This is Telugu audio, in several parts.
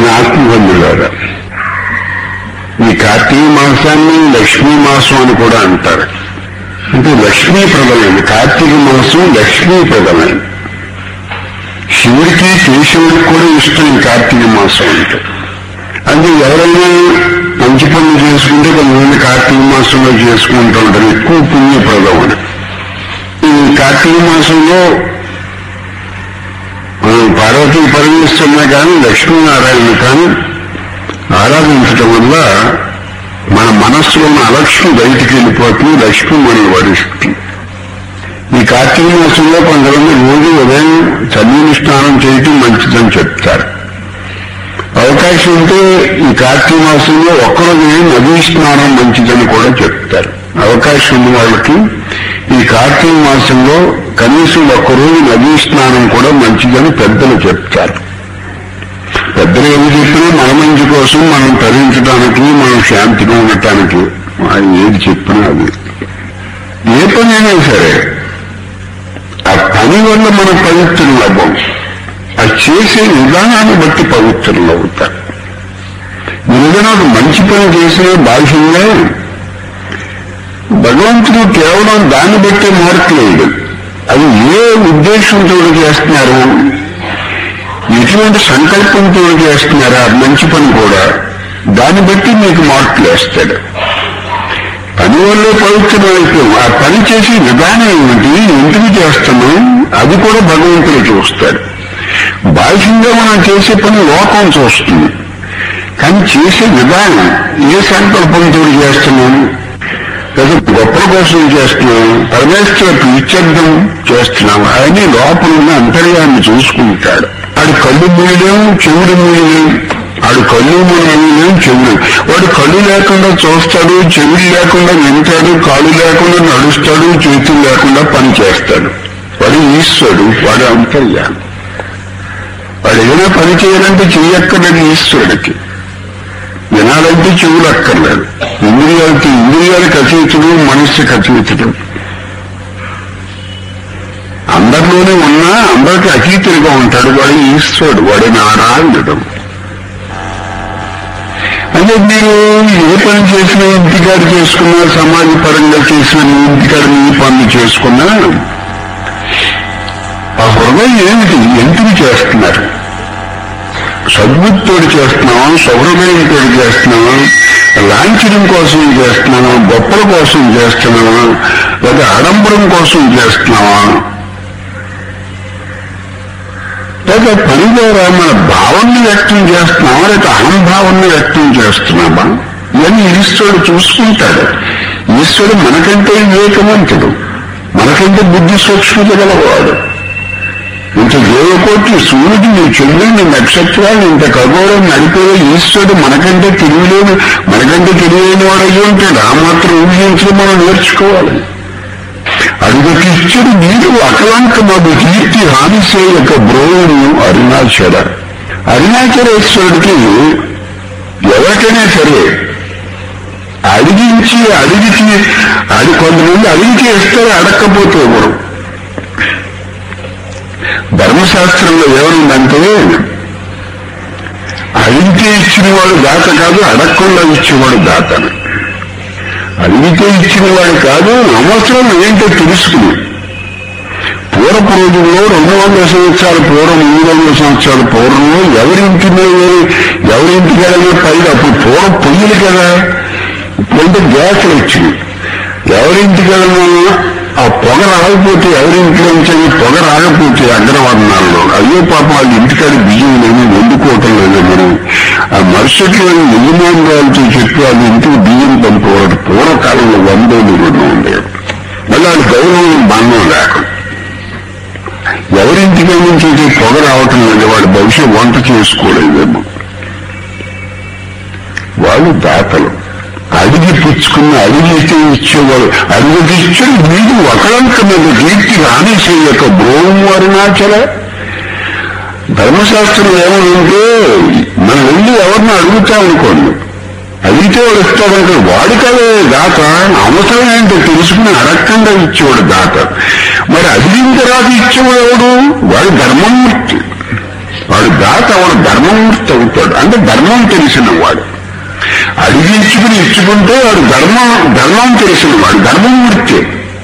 ఆత్మబంధులారా ఈ కార్తీక మాసాన్ని లక్ష్మీ మాసం అని కూడా అంటారు అంటే లక్ష్మీ ప్రదమైంది కార్తీక మాసం లక్ష్మీ ప్రదమైంది శివుడికి కేశవుడికి కూడా ఇష్టం ఈ కార్తీక మాసం అంటే అంటే ఎవరైనా మంచి పనులు చేసుకుంటే కొంతమంది కార్తీక మాసంలో చేసుకుంటూ ఉంటారు ఎక్కువ పుణ్యప్రదం అని ఈ కార్తీక మాసంలో మనం పార్వతీ పరమేశ్వరుని కానీ లక్ష్మీనారాయణ కానీ ఆరాధించడం వల్ల మన మనస్సులో ఉన్న అలక్ష్యం బయటికి వెళ్ళిపోతుంది లక్ష్మి మనం వరిస్తుంది ఈ కార్తీక మాసంలో కొంతమంది రోజు ఉదయం చన్నీని స్నానం చేయటం మంచిదని చెప్తారు అవకాశం ఉంటే ఈ కార్తీక మాసంలో ఒక్కరోజు నదీ స్నానం మంచిదని కూడా చెప్తారు అవకాశం ఉన్న వాళ్ళకి ఈ కార్తీక మాసంలో కనీసం ఒక్కరోజు నదీ స్నానం కూడా మంచిదని పెద్దలు చెప్తారు పెద్దలు ఏమి చెప్పినా మన మంచి కోసం మనం తరించడానికి మనం శాంతిగా ఉండటానికి ఆయన ఏది చెప్పినా అది ఏ పని అయినా సరే ఆ పని వల్ల మనం పవిత్రులు అవ్వం అది చేసే విధానాన్ని బట్టి పవిత్రులు అవుతారు మీరు ఏదైనా ఒక మంచి పని చేసిన బాహ్యంగా భగవంతుడు కేవలం దాన్ని బట్టే మార్పులేదు అది ఏ ఉద్దేశంతో చేస్తున్నారు ఎటువంటి సంకల్పంతో చేస్తున్నారా మంచి పని కూడా దాన్ని బట్టి మీకు మార్పులు వేస్తాడు పని వల్లే పవిత్రమైపోయాం ఆ పని చేసే విధానం ఏమిటి ఎందుకు చేస్తున్నాం అది కూడా భగవంతుడు చూస్తాడు బాహ్యంగా మనం చేసే పని లోకం చూస్తుంది కానీ చేసే విధానం ఏ సంకల్పంతో చేస్తున్నాం లేదా గొప్పల కోసం చేస్తున్నాం పరమేశ్వర ప్రీత్యర్థం చేస్తున్నాం ఆయన లోపల ఉన్న అంతర్యాన్ని చూసుకుంటాడు ఆడు కళ్ళు మూయలేం చెవుడు మూయలేం ఆడు కళ్ళు మూయలేం చెవుడు వాడు కళ్ళు లేకుండా చూస్తాడు చెవుడు లేకుండా వింటాడు కాళ్ళు లేకుండా నడుస్తాడు చేతులు లేకుండా పని చేస్తాడు వాడు ఈశ్వరుడు వాడు అంతర్యాన్ని వాడు ఏదైనా పని చేయాలంటే చెయ్యక్కర్లేదు ఈశ్వరుడికి వినాలంటే చెవులు అక్కర్లేదు ఇంద్రియాలకి ఇంద్రియాలకు అతీతుడు మనస్సుకి అతీతుడు అందరిలోనే ఉన్నా అందరికి అతీతుడిగా ఉంటాడు వాడు ఈశ్వరుడు వాడి నారాయణుడు అంటే మీరు ఏ పని చేసినా ఇంటికాడు చేసుకున్నా సమాజ పరంగా చేసిన మీ ఇంటికాడ మీ పనులు చేసుకున్నా ఆ హృదయం ఏమిటి ఎందుకు చేస్తున్నారు సద్బుద్ధితోటి చేస్తున్నావా సౌహృదయంతో చేస్తున్నావా లాంఛనం కోసం చేస్తున్నావా గొప్పల కోసం చేస్తున్నావా లేదా ఆడంబరం కోసం చేస్తున్నావా లేదా పని ద్వారా మన భావాన్ని వ్యక్తం చేస్తున్నావా లేదా అహంభావాన్ని వ్యక్తం చేస్తున్నావా ఇవన్నీ ఈశ్వరుడు చూసుకుంటాడు ఈశ్వరుడు మనకంటే వివేకవంతుడు మనకంటే బుద్ధి సూక్ష్మత గలవాడు ఇంత దేవకోటి సూర్యుడిని చంద్రుడిని నక్షత్రాలు ఇంత ఖగోళం నడిపే ఈశ్వరుడు మనకంటే తెలియలేని మనకంటే తెలియని వాడు అయ్యి ఉంటాడు ఆ మాత్రం ఊహించడం మనం నేర్చుకోవాలి అడుగకిచ్చుడు నీరు అకలంకమగు కీర్తి హానిసే యొక్క బ్రోవును అరుణాచల అరుణాచలేశ్వరుడికి ఎవరికైనా సరే అడిగించి అడిగిచి అడి కొంతమంది అడిగితే ఇస్తారు అడక్కపోతే ఇవ్వరు ధర్మశాస్త్రంలో ఏమనుందంటే అడిగితే ఇచ్చినవాడు దాత కాదు అడగకుండా ఇచ్చేవాడు దాతను అడిగితే ఇచ్చినవాడు కాదు అవసరం ఏంటో తెలుసుకుని పూర్వపు రోజుల్లో రెండు వందల సంవత్సరాల పూర్వం మూడు వందల సంవత్సరాల పూర్వంలో ఎవరింటి మీద ఎవరింటికి వెళ్ళిన పైగా అప్పుడు పూర్వం పొయ్యిలు కదా ఇప్పుడంటే గ్యాస్లు వచ్చింది ఎవరింటికి వెళ్ళినా ఆ పొగ రాకపోతే ఎవరింట్లో నుంచి పొగ రాకపోతే అగ్రవర్ణాల్లో అయ్యో పాప వాళ్ళ ఇంటికాడ బియ్యం లేని వండుకోవటం లేదు మరి ఆ మరుసటి యజమానురాలతో చెప్పి వాళ్ళ ఇంటికి బియ్యం పంపేవాడు పూర్వకాలంలో వందేళ్ళు రెండు ఉండేది మళ్ళీ వాళ్ళ గౌరవం బంధం లేకుండా ఎవరింటికి నుంచి అయితే పొగ రావటం లేదు వాడు బహుశా వంట చేసుకోలేదేమో వాళ్ళు దాతలు అడిగి పుచ్చుకున్న అడిగితే ఇచ్చేవాడు అడిగితే ఇచ్చాడు మీరు ఒకరంక మీద కీర్తి రాణిసే యొక్క బ్రోము అరుణాచల ధర్మశాస్త్రం ఏమంటే మనం వెళ్ళి ఎవరిని అడుగుతామనుకోండి అడిగితే వాడు ఇస్తాడంటే వాడు కదే దాత అవసరం ఏంటో తెలుసుకుని అడగకుండా ఇచ్చేవాడు దాత మరి అడిగిన తర్వాత ఇచ్చేవాడు ఎవడు వాడు ధర్మమూర్తి వాడు దాత వాడు ధర్మమూర్తి అవుతాడు అంటే ధర్మం తెలిసిన వాడు అడిగించుకుని ఇచ్చుకుంటే వాడు ధర్మం ధర్మం తెలిసిన వాడు ధర్మమూర్తి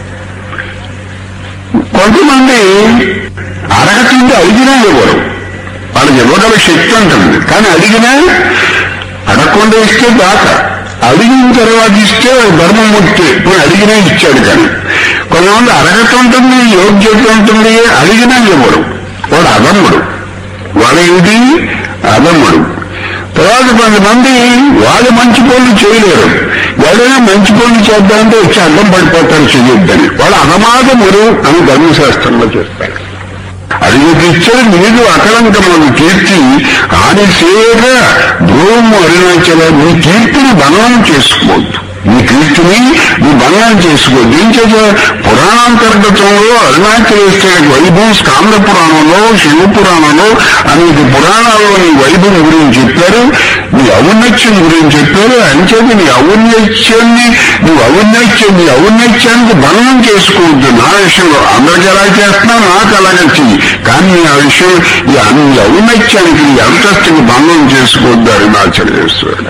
కొంతమంది అరగతుంటే అడిగినా ఇవ్వరు వాళ్ళకి ఇవ్వగల శక్తి ఉంటుంది కానీ అడిగినా అడగకుండా ఇస్తే దాత అడిగిన తర్వాత ఇస్తే వాడు ధర్మమూర్తి ఇప్పుడు అడిగినా ఇచ్చాడు కానీ కొంతమంది అర్హత ఉంటుంది యోగ్యత ఉంటుంది అడిగినా ఇవ్వడు వాడు అదమ్ముడు వాడు ఏంటి అదమ్ముడు తర్వాత కొంతమంది వాళ్ళు మంచి పనులు చేయలేరు ఎవరైనా మంచి పనులు చేద్దామంటే వచ్చి అడ్డం పడిపోతారు చేయొద్దని వాళ్ళు అగమాగముడు అని ధర్మశాస్త్రంలో చెప్తారు అడిగికి ఇచ్చాడు నీరు అకలంకములను కీర్తి ఆని సేవక ధ్రువము అరుణాచల నీ కీర్తిని బలం చేసుకోవద్దు నీ కీర్తిని నీ బలం చేసుకోవద్దు ఏం చేత పురాణాంతర్గతంలో అరుణాచలేశ్వర వైభవం స్కాంద పురాణంలో శివ పురాణంలో అనేక పురాణాల్లో నీ వైభవం గురించి చెప్పారు నీ ఔన్నత్యం గురించి చెప్పారు అంచేది నీ ఔన్నత్యాన్ని నువ్వు ఔన్నత్యం నీ ఔన్నత్యానికి బలం చేసుకోవద్దు నా విషయంలో అందరికి ఎలా చేస్తున్నా నాకు అలాగే చెయ్యి కానీ నీ ఆ విషయం ఈ అన్ని ఔన్నత్యానికి నీ అంతస్తుకి భంగం చేసుకోవద్దు అరుణాచలేశ్వరుడు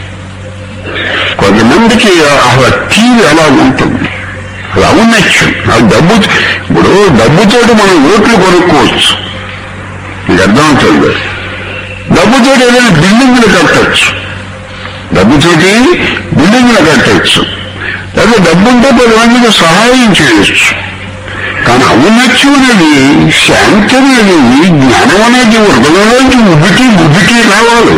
కొంతమందికి ఆ తీరు ఎలా ఉంటుంది అది ఔన్నత్యం అది డబ్బు ఇప్పుడు డబ్బుతోటి మనం ఓట్లు కొనుక్కోవచ్చు మీకు అర్థమవుతుంది డబ్బుతోటి ఏదైనా బిల్డింగ్లు కట్టచ్చు డబ్బుతోటి బిల్డింగ్లు కట్టచ్చు లేదా డబ్బుంటే పది మందికి సహాయం చేయొచ్చు కానీ ఔన్నత్యం అనేది శాంతి అనేది జ్ఞానం అనేది హృదయంలోంచి ఉబ్బికి ఉబ్బికి రావాలి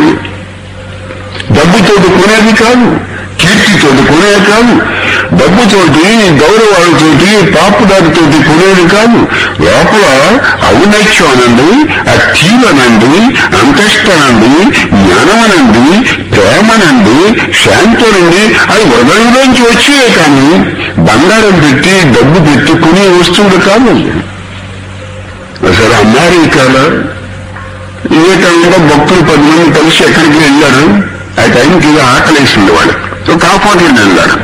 డబ్బుతోటి కొనేది కాదు కీర్తితోటి కొనేది కాదు డబ్బుతోటి గౌరవాలతోటి పాపుదారితోటి కొనేది కాదు లోపల ఔన్నత్యం అనండి ఆ తీరనండి అంతస్తనండి జ్ఞానమనండి ప్రేమనండి శాంతనండి అది హృదయంలోంచి వచ్చే కానీ బంగారం పెట్టి డబ్బు పెట్టి కొనే వస్తువులు కాదు అసలు అమెరికాలో వివేకానంద భక్తులు పది మంది కలిసి ఎక్కడికి వెళ్ళారు ఆ టైంకి ఇది ఆకలేసింది వాళ్ళు సో కాపాడులు వెళ్ళారు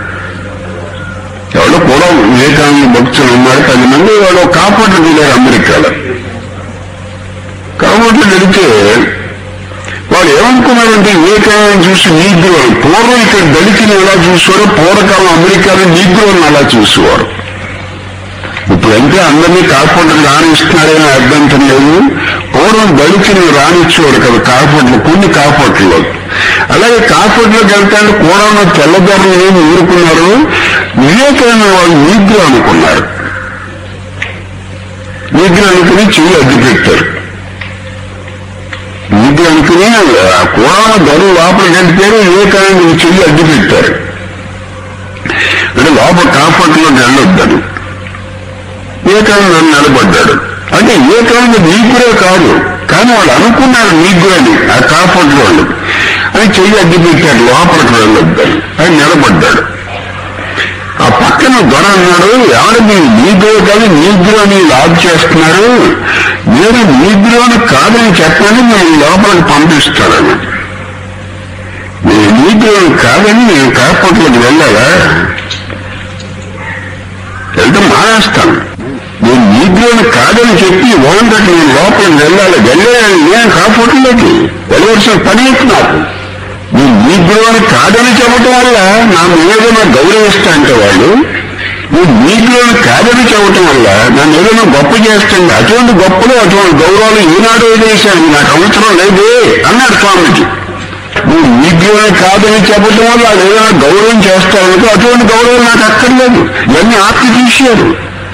ఎవరో కూడా వివేకానంద భక్తులు ఉన్నారు పది మంది వాళ్ళు కాపాడులు వెళ్ళారు అమెరికాలో కాపాడులు వెళితే వాళ్ళు ఏమనుకున్నారంటే వివేకానంద చూసి నీగ్రోలు పూర్వం ఇక్కడ దళితులు ఎలా చూసేవారు పూర్వకాలం అమెరికాలో నీగ్రోలను అలా చూసేవారు ఇప్పుడంటే అందరినీ కాపాడులు రాణిస్తున్నారని అభ్యంతరం లేదు పూర్వం దళితులు రానిచ్చేవాడు కదా కాపాట్లు కొన్ని కాపాట్లు అలాగే కాపాట్లోకి వెళ్తాంటే కూడా ఉన్న తెల్లదొరలు ఏమి ఊరుకున్నారు వివేకానంద వాళ్ళు నీగ్రో అనుకున్నారు నీగ్రో అనుకుని చెయ్యి అడ్డు పెట్టారు నీగ్రో అనుకుని కూడా దొరలు లోపలికి వెళ్తారు వివేకానంద చెయ్యి అడ్డు పెట్టారు అంటే లోపల కాపాట్లోకి వెళ్ళొద్దని వివేకానంద నిలబడ్డాడు అంటే వివేకానంద నీకురే కాదు కానీ వాళ్ళు అనుకున్నారు నీకురని ఆ కాపాడు వాళ్ళు అని చెయ్యి అడ్డు పెట్టాడు లోపలికి వెళ్ళొద్దని ఆయన నిలబడ్డాడు ఆ పక్కన దొర అన్నాడు ఎవరు మీరు నీగ్రో కాదు నీగ్రో అని లాగ్ చేస్తున్నారు నేను నీగ్రోని కాదని చెప్పని నేను లోపలికి పంపిస్తాడని నేను నీగ్రోని కాదని నేను కాపాట్లోకి వెళ్ళాలా వెళ్తే మానేస్తాను నేను నీగ్రోని కాదని చెప్పి ఓందటి నేను లోపలికి వెళ్ళాలి వెళ్ళాలి నేను కాపాట్లోకి వెళ్ళవలసిన పని ఏంటి నాకు నేను నీగ్రోని కాదని చెప్పటం వల్ల నా ఏదైనా గౌరవిస్తా అంటే వాళ్ళు నువ్వు నీగ్రోని కాదని చెప్పటం వల్ల నన్ను ఏదైనా గొప్ప చేస్తుంది అటువంటి గొప్పలు అటువంటి గౌరవాలు ఈనాడు వదిలేశాను నాకు అవసరం లేదు అన్నాడు స్వామిజీ నువ్వు నీగ్రోని కాదని చెప్పటం వల్ల అది ఏదైనా గౌరవం చేస్తావు అటువంటి గౌరవం నాకు అక్కర్లేదు ఇవన్నీ ఆత్మ తీశారు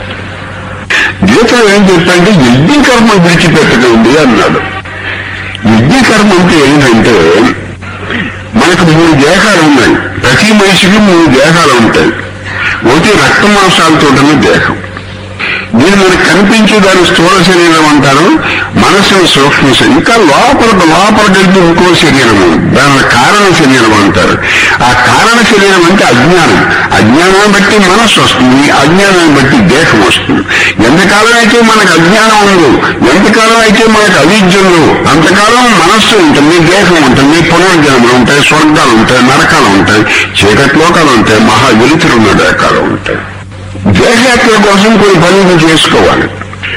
గీతలో ఏం చెప్పంటే యజ్ఞకర్మ విడిచిపెట్టకండి అన్నాడు యజ్ఞకర్మ అంటే ఏంటంటే మనకు మూడు దేహాలు ఉన్నాయి ప్రతి మనిషికి మూడు దేహాలు ఉంటాయి ఒకటి రక్త మాంసాలతో ఉన్న దేహం దీన్ని మనకు కనిపించే దాని స్థూల శరీరం అంటారు మనసును సూక్ష్మ శరీరం ఇంకా లోపల లోపలికి ఇంకో శరీరం ఉంది. దాని కారణ శరీరం అంటారు ఆ కారణ శరీరం అంటే అజ్ఞానం అజ్ఞానాన్ని బట్టి మనస్సు వస్తుంది అజ్ఞానాన్ని బట్టి దేహం వస్తుంది ఎంతకాలం అయితే మనకు అజ్ఞానం ఉందో ఎంతకాలం అయితే మనకు అవిద్య ఉందో అంతకాలం మనస్సు ఉంటుంది దేహం ఉంటుంది పునర్జన్మలు ఉంటాయి స్వర్గాలు ఉంటాయి నరకాలు ఉంటాయి చీకటి లోకాలు ఉంటాయి మహా వెలుతురున్న రకాలు ఉంటాయి దేహయాత్ర కోసం కొన్ని పనులు చేసుకోవాలి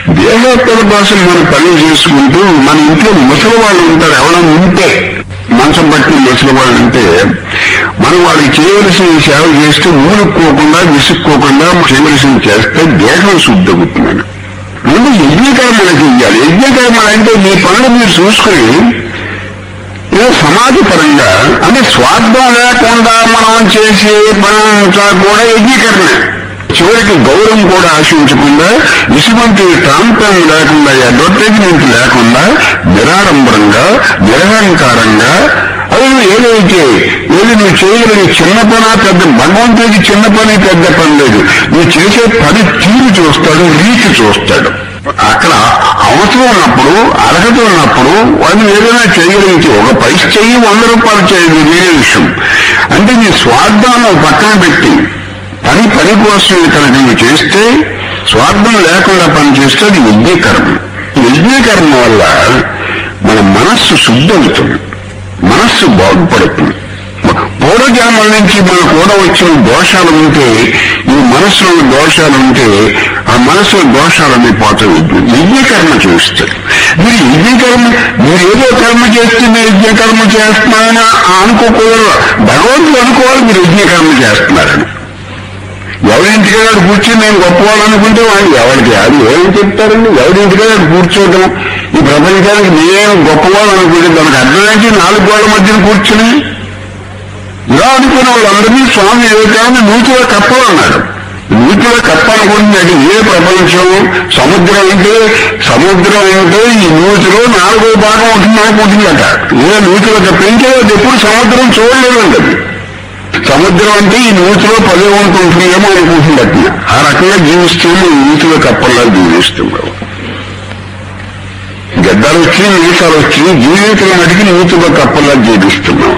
దేహోత్తర భాషలు మనం పని చేసుకుంటూ మన ఇంట్లో ముసలి వాళ్ళు ఉంటారు ఎవరైనా ఉంటే మంచం పట్టిన ముసలి వాళ్ళు ఉంటే మనం వాళ్ళకి చేయవలసిన సేవ చేస్తే ఊరుక్కోకుండా విసుక్కోకుండా చేయవలసిన చేస్తే దేహం శుద్ధి అవుతుందని ముందు యజ్ఞకర్మలు చెయ్యాలి యజ్ఞకర్మలు అంటే మీ పనులు మీరు చూసుకుని ఇది సమాజ పరంగా అంటే స్వార్థం లేకుండా మనం చేసే పనంతా కూడా యజ్ఞకరణ చివరికి గౌరవం కూడా ఆశించకుండా ఇటువంటి ప్రాంతం లేకుండా అడ్వర్టైజ్మెంట్ లేకుండా నిరాడంబరంగా నిరహంకారంగా అది నువ్వు ఏదైతే ఏది నువ్వు చేయగలిగే చిన్న పని పెద్ద భగవంతుడికి చిన్న పని పెద్ద పని లేదు నువ్వు చేసే పని తీరు చూస్తాడు రీతి చూస్తాడు అక్కడ అవసరం ఉన్నప్పుడు అర్హత ఉన్నప్పుడు వాళ్ళు ఏదైనా చేయగలిగితే ఒక పైస చెయ్యి వంద రూపాయలు చేయదు వేరే విషయం అంటే నీ స్వార్థాన్ని ఒక పక్కన పెట్టి పని పని కోసం కనుక నువ్వు చేస్తే స్వార్థం లేకుండా పని చేస్తే అది యజ్ఞకర్మ యజ్ఞకర్మ వల్ల మన మనస్సు శుద్ధవుతుంది మనస్సు బాగుపడుతుంది పూర్వజన్మల నుంచి మన కూడా వచ్చిన దోషాలు ఉంటే ఈ మనసులో దోషాలు ఉంటే ఆ మనసులో దోషాలన్నీ పోతాయి యజ్ఞకర్మ చేస్తారు మీరు యజ్ఞకర్మ మీరు ఏదో కర్మ చేస్తే మీరు యజ్ఞకర్మ చేస్తున్నారని అనుకోకూడదు భగవంతుడు అనుకోవాలి మీరు యజ్ఞకర్మ చేస్తున్నారని ఎవరింటికైనా కూర్చొని నేను గొప్పవాళ్ళు అనుకుంటే వాళ్ళు ఎవరికి అది ఏం చెప్తారండి ఎవరింటికైనా కూర్చోవటం ఈ ప్రపంచానికి నేను గొప్పవాళ్ళు అనుకుంటే దానికి అర్థమైంచి నాలుగు గోడల మధ్యన కూర్చుని ఇలా అనుకున్న వాళ్ళందరినీ స్వామి వివేకానంద నూతిలో కప్పలు అన్నాడు నూతిలో కప్ప అనుకుంటున్నాడు ఏ ప్రపంచం సముద్రం అంటే సముద్రం అంటే ఈ నూతిలో నాలుగో భాగం ఉంటుంది అనుకుంటుందట ఏ నూతిలో కప్పించే అది ఎప్పుడు సముద్రం చూడలేదండి అది సముద్రం అంటే ఈ నూతిలో పదే ఉంటుంటుందేమో అనుకుంటున్నట్టు ఆ రకంగా జీవిస్తూనే నూతిలో కప్పల్లా జీవిస్తున్నాం గడ్డలు వచ్చి మీసాలు వచ్చి జీవితం మటుకి నూతిలో కప్పల్లా జీవిస్తున్నాం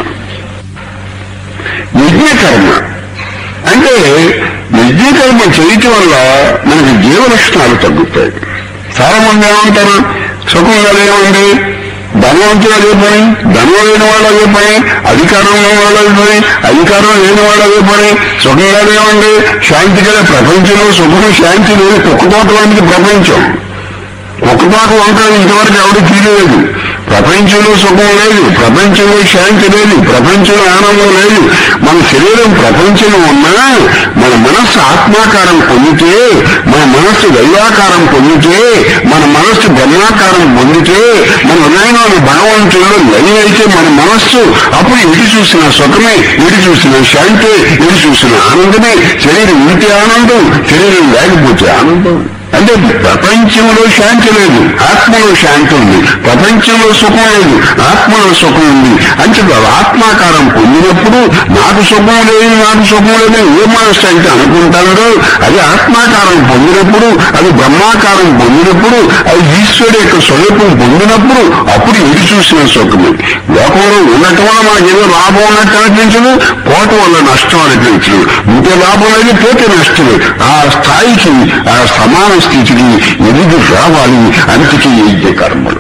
యజ్ఞకర్మ అంటే యజ్ఞకర్మ చేయటం వల్ల మనకి జీవ లక్షణాలు తగ్గుతాయి చాలా మంది ఏమంటారు సుఖంగా లేవండి ధనవంతులు అదే పని ధనం లేని వాళ్ళు అదే పని అధికారం లేని వాళ్ళు అదే పని అధికారం లేని వాళ్ళు అదే పని సుఖంగా లేవండి శాంతి కదా ప్రపంచంలో సుఖం శాంతి లేదు కుక్కతోటలాంటిది ప్రపంచం కుక్కతోట వంట ఇంతవరకు ఎవరు తీయలేదు ప్రపంచంలో సుఖం లేదు ప్రపంచంలో శాంతి లేదు ప్రపంచంలో ఆనందం లేదు మన శరీరం ప్రపంచంలో ఉన్నా మన మనస్సు ఆత్మాకారం పొందితే మన మనస్సు దైవాకారం పొందితే మన మనస్సు బ్రహ్మాకారం పొందితే మన హృదయంలోని భగవంతుల్లో లయం అయితే మన మనస్సు అప్పుడు ఎటు చూసిన సుఖమే ఎటు చూసిన శాంతి ఎటు చూసిన ఆనందమే శరీరం ఉంటే ఆనందం శరీరం లేకపోతే ఆనందం అంటే ప్రపంచంలో శాంతి లేదు ఆత్మలో శాంతి ఉంది ప్రపంచంలో సుఖం లేదు ఆత్మలో సుఖం ఉంది అంటే ఆత్మాకారం పొందినప్పుడు నాకు సుఖం లేదు నాకు సుఖం లేదు ఏ మనస్సు అంటే అనుకుంటాడో అది ఆత్మాకారం పొందినప్పుడు అది బ్రహ్మాకారం పొందినప్పుడు అది ఈశ్వరుడు యొక్క స్వరూపం పొందినప్పుడు అప్పుడు ఎటు చూసిన సుఖమే లోకంలో ఉండటం వల్ల మనకి ఏదో లాభం ఉన్నట్టు అనిపించదు పోవటం వల్ల నష్టం అనిపించదు ఉంటే లాభం లేదు పోతే నష్టం ఆ స్థాయికి ఆ సమాన స్థితికి ఎదిగి రావాలి అందుకే యజ్ఞ కర్మలు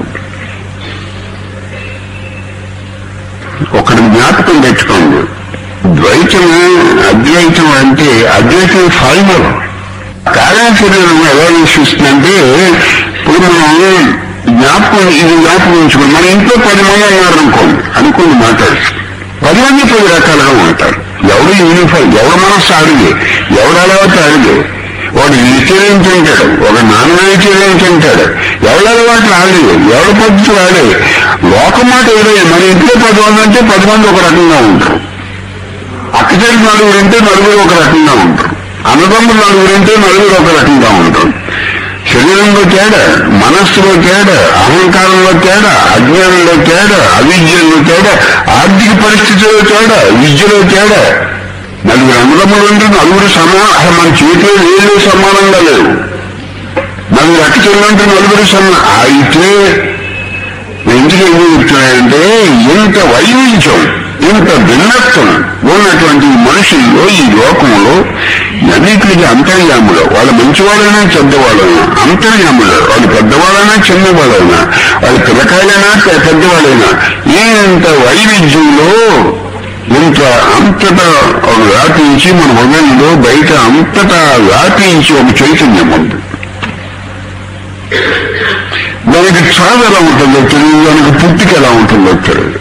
ఒకటి జ్ఞాపకం పెట్టుకోండి ద్వైతం అద్వైతం అంటే అద్వైతం ఫైనల్ కార్యాచరణను ఎలా వీక్షిస్తుందంటే ఇప్పుడు మనం జ్ఞాపకం ఇది జ్ఞాపకం ఉంచుకోండి మన ఇంట్లో పది మంది ఉన్నారు అనుకోండి అనుకోండి మాట్లాడు పది మంది పది రకాలుగా ఉంటారు ఎవడు యూనిఫామ్ ఎవడు మనస్సు అడిగే ఎవడు అలవాటు అడిగే వాడు వెజిటేరియన్ తింటాడు ఒక నాన్ వెజిటేరియన్ తింటాడు ఎవరి అలవాట్లు ఆడే ఎవరి పద్ధతులు ఆడే లోకం మాట ఏదో మన ఇంట్లో పది మంది అంటే పది మంది ఒక రకంగా ఉంటారు అక్కచెల్లి నలుగురు ఉంటే నలుగురు ఒక రకంగా ఉంటారు అన్నదమ్ములు నలుగురు ఉంటే నలుగురు ఒక రకంగా ఉంటారు శరీరంలో తేడా మనస్సులో తేడా అహంకారంలో తేడా అజ్ఞానంలో తేడా అవిద్యలో తేడా ఆర్థిక పరిస్థితిలో తేడా విద్యలో తేడా నలుగురు అన్నదమ్ములు ఉంటే నలుగురు సమానం అసలు మన చేతిలో ఏళ్ళు సమానంగా లేవు నలుగురు అక్కచెల్లి ఉంటే నలుగురు సమానం అయితే ఎందుకు ఏం చెప్తున్నాయంటే ఇంత వైవిధ్యం ఇంత భిన్నత్వం ఉన్నటువంటి మనుషుల్లో ఈ లోకంలో అన్నిటికీ అంతర్యాములు వాళ్ళ మంచివాళ్ళైనా చెడ్డవాళ్ళైనా అంతర్యాములు వాళ్ళు పెద్దవాళ్ళైనా చిన్నవాళ్ళైనా వాళ్ళు పిల్లకాయలైనా పె- పెద్దవాళ్ళైనా ఇంత వైవిధ్యంలో ఇంత అంతటా వ్యాపించి మన హృదయంలో బయట అంతటా వ్యాపించి ఒక చైతన్యం ఉంది దానికి చావు ఎలా ఉంటుందో తెలియదు దానికి పుట్టిక ఎలా ఉంటుందో తెలియదు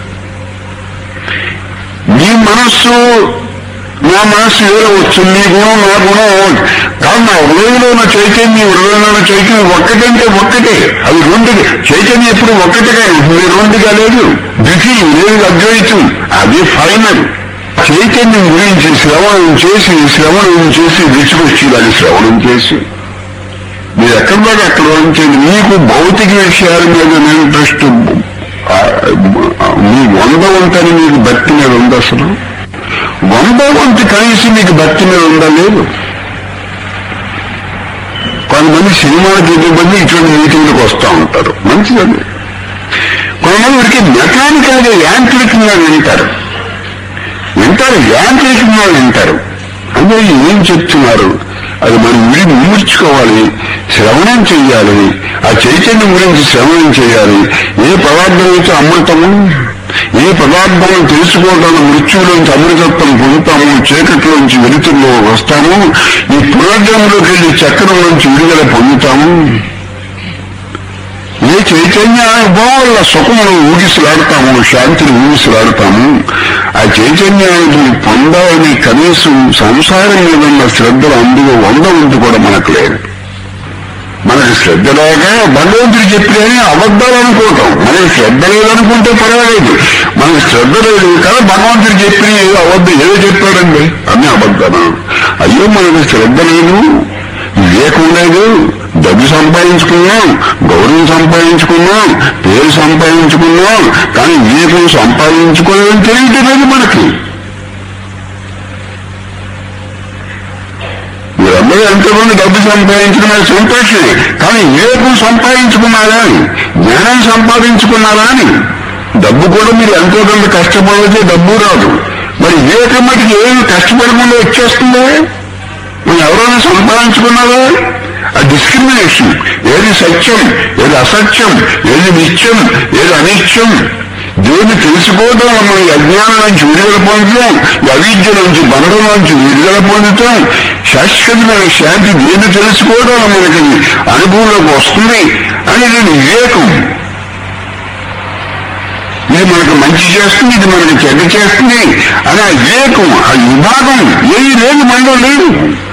నీ మనస్సు నా మనస్సు వేరే వచ్చింది నీ గుణం నా గుణం కాదు నా హృదయంలో ఉన్న చైతన్యం హృదయంలో ఉన్న చైతన్యం ఒక్కటంటే ఒక్కటే అది రెండు చైతన్యం ఎప్పుడు ఒక్కటిగా ఉంటుంది రెండుగా లేదు ద్వితీయం లేదు అద్వైతం అది ఫైనల్ చైతన్యం గురించి శ్రవణం చేసి శ్రవణం చేసి విసుకొచ్చి దాన్ని శ్రవణం చేసి మీరు ఎక్కడ దాకా అక్కడ ఉంచండి మీకు భౌతిక విషయాల మీద ఇంట్రెస్ట్ మీ వంద వంతని మీకు భక్తి మీద ఉంది అసలు వంద వంతు కనీసం మీకు భక్తి మీద ఉందా లేదు కొంతమంది సినిమాలకు ఇటువంటి ఇటువంటి మీటింగ్లకు వస్తూ ఉంటారు మంచిదండి కొంతమంది వీరికి మెకానికల్గా యాంత్రికంగా వింటారు వింటారు యాంత్రికంగా వింటారు అంటే ఏం చెప్తున్నారు అది మనం విడి మూర్చుకోవాలి శ్రవణం చెయ్యాలి ఆ చైతన్యం గురించి శ్రవణం చేయాలి ఏ పదార్థం అయితే అమృతము ఏ పదార్థం తెలుసుకోవడం మృత్యువులోంచి అమృతత్వం పొందుతాము చీకటిలోంచి వెలుతుల్లో వస్తాము ఈ పునర్జంలోకి వెళ్ళి చక్రం నుంచి విడుదల పొందుతాము ఏ చైతన్య అనుభవాల సుఖమును ఊగిసలాడతాము శాంతిని ఊగిసలాడతాము ఆ చైతన్యాన్ని పొందాలని కనీసం సంసారం మీద ఉన్న శ్రద్ధలు అందులో వంద ఉంది కూడా మనకు లేదు మనకి శ్రద్ధ లేక భగవంతుడు చెప్పినని అబద్ధాలు అనుకోవటం మనకి శ్రద్ధ లేదనుకుంటే పర్వాలేదు మనకి శ్రద్ధ లేదు కదా భగవంతుడు చెప్పిన ఏదో అబద్ధం ఏదో చెప్పాడండి అన్ని అబద్ధాలు అయ్యో మనకి శ్రద్ధ లేదు వివేకం లేదు డబ్బు సంపాదించుకున్నాం గౌరవం సంపాదించుకున్నాం పేరు సంపాదించుకున్నాం కానీ వివేకం సంపాదించుకోవాలని తెలియట్లేదు మనకి మీరందరూ ఎంతమంది డబ్బు సంపాదించుకున్న సంతోషమే కానీ వివేకం సంపాదించుకున్నారా అని జ్ఞానం సంపాదించుకున్నారా అని డబ్బు కూడా మీరు ఎంతో కొంత కష్టపడితే డబ్బు రాదు మరి వివేకం మటుకు ఏమి కష్టపడకుండా వచ్చేస్తుందా మనం ఎవరైనా సంపాదించుకున్నారా ఆ డిస్క్రిమినేషన్ ఏది సత్యం ఏది అసత్యం ఏది నిత్యం ఏది అనిత్యం దేవుని తెలుసుకోవడం వల్ల మనం ఈ అజ్ఞానం నుంచి విడుదల పొందుతాం ఈ అవిద్య నుంచి బంధం నుంచి విడుదల పొందుతాం శాశ్వతమైన శాంతి దేన్ని తెలుసుకోవడం వల్ల మనకి అనుభవంలోకి వస్తుంది అనేది వివేకం ఇది మనకు మంచి చేస్తుంది ఇది మనకు చెడ్డ చేస్తుంది అని ఆ వివేకం ఆ విభాగం ఏది లేదు మనలో లేదు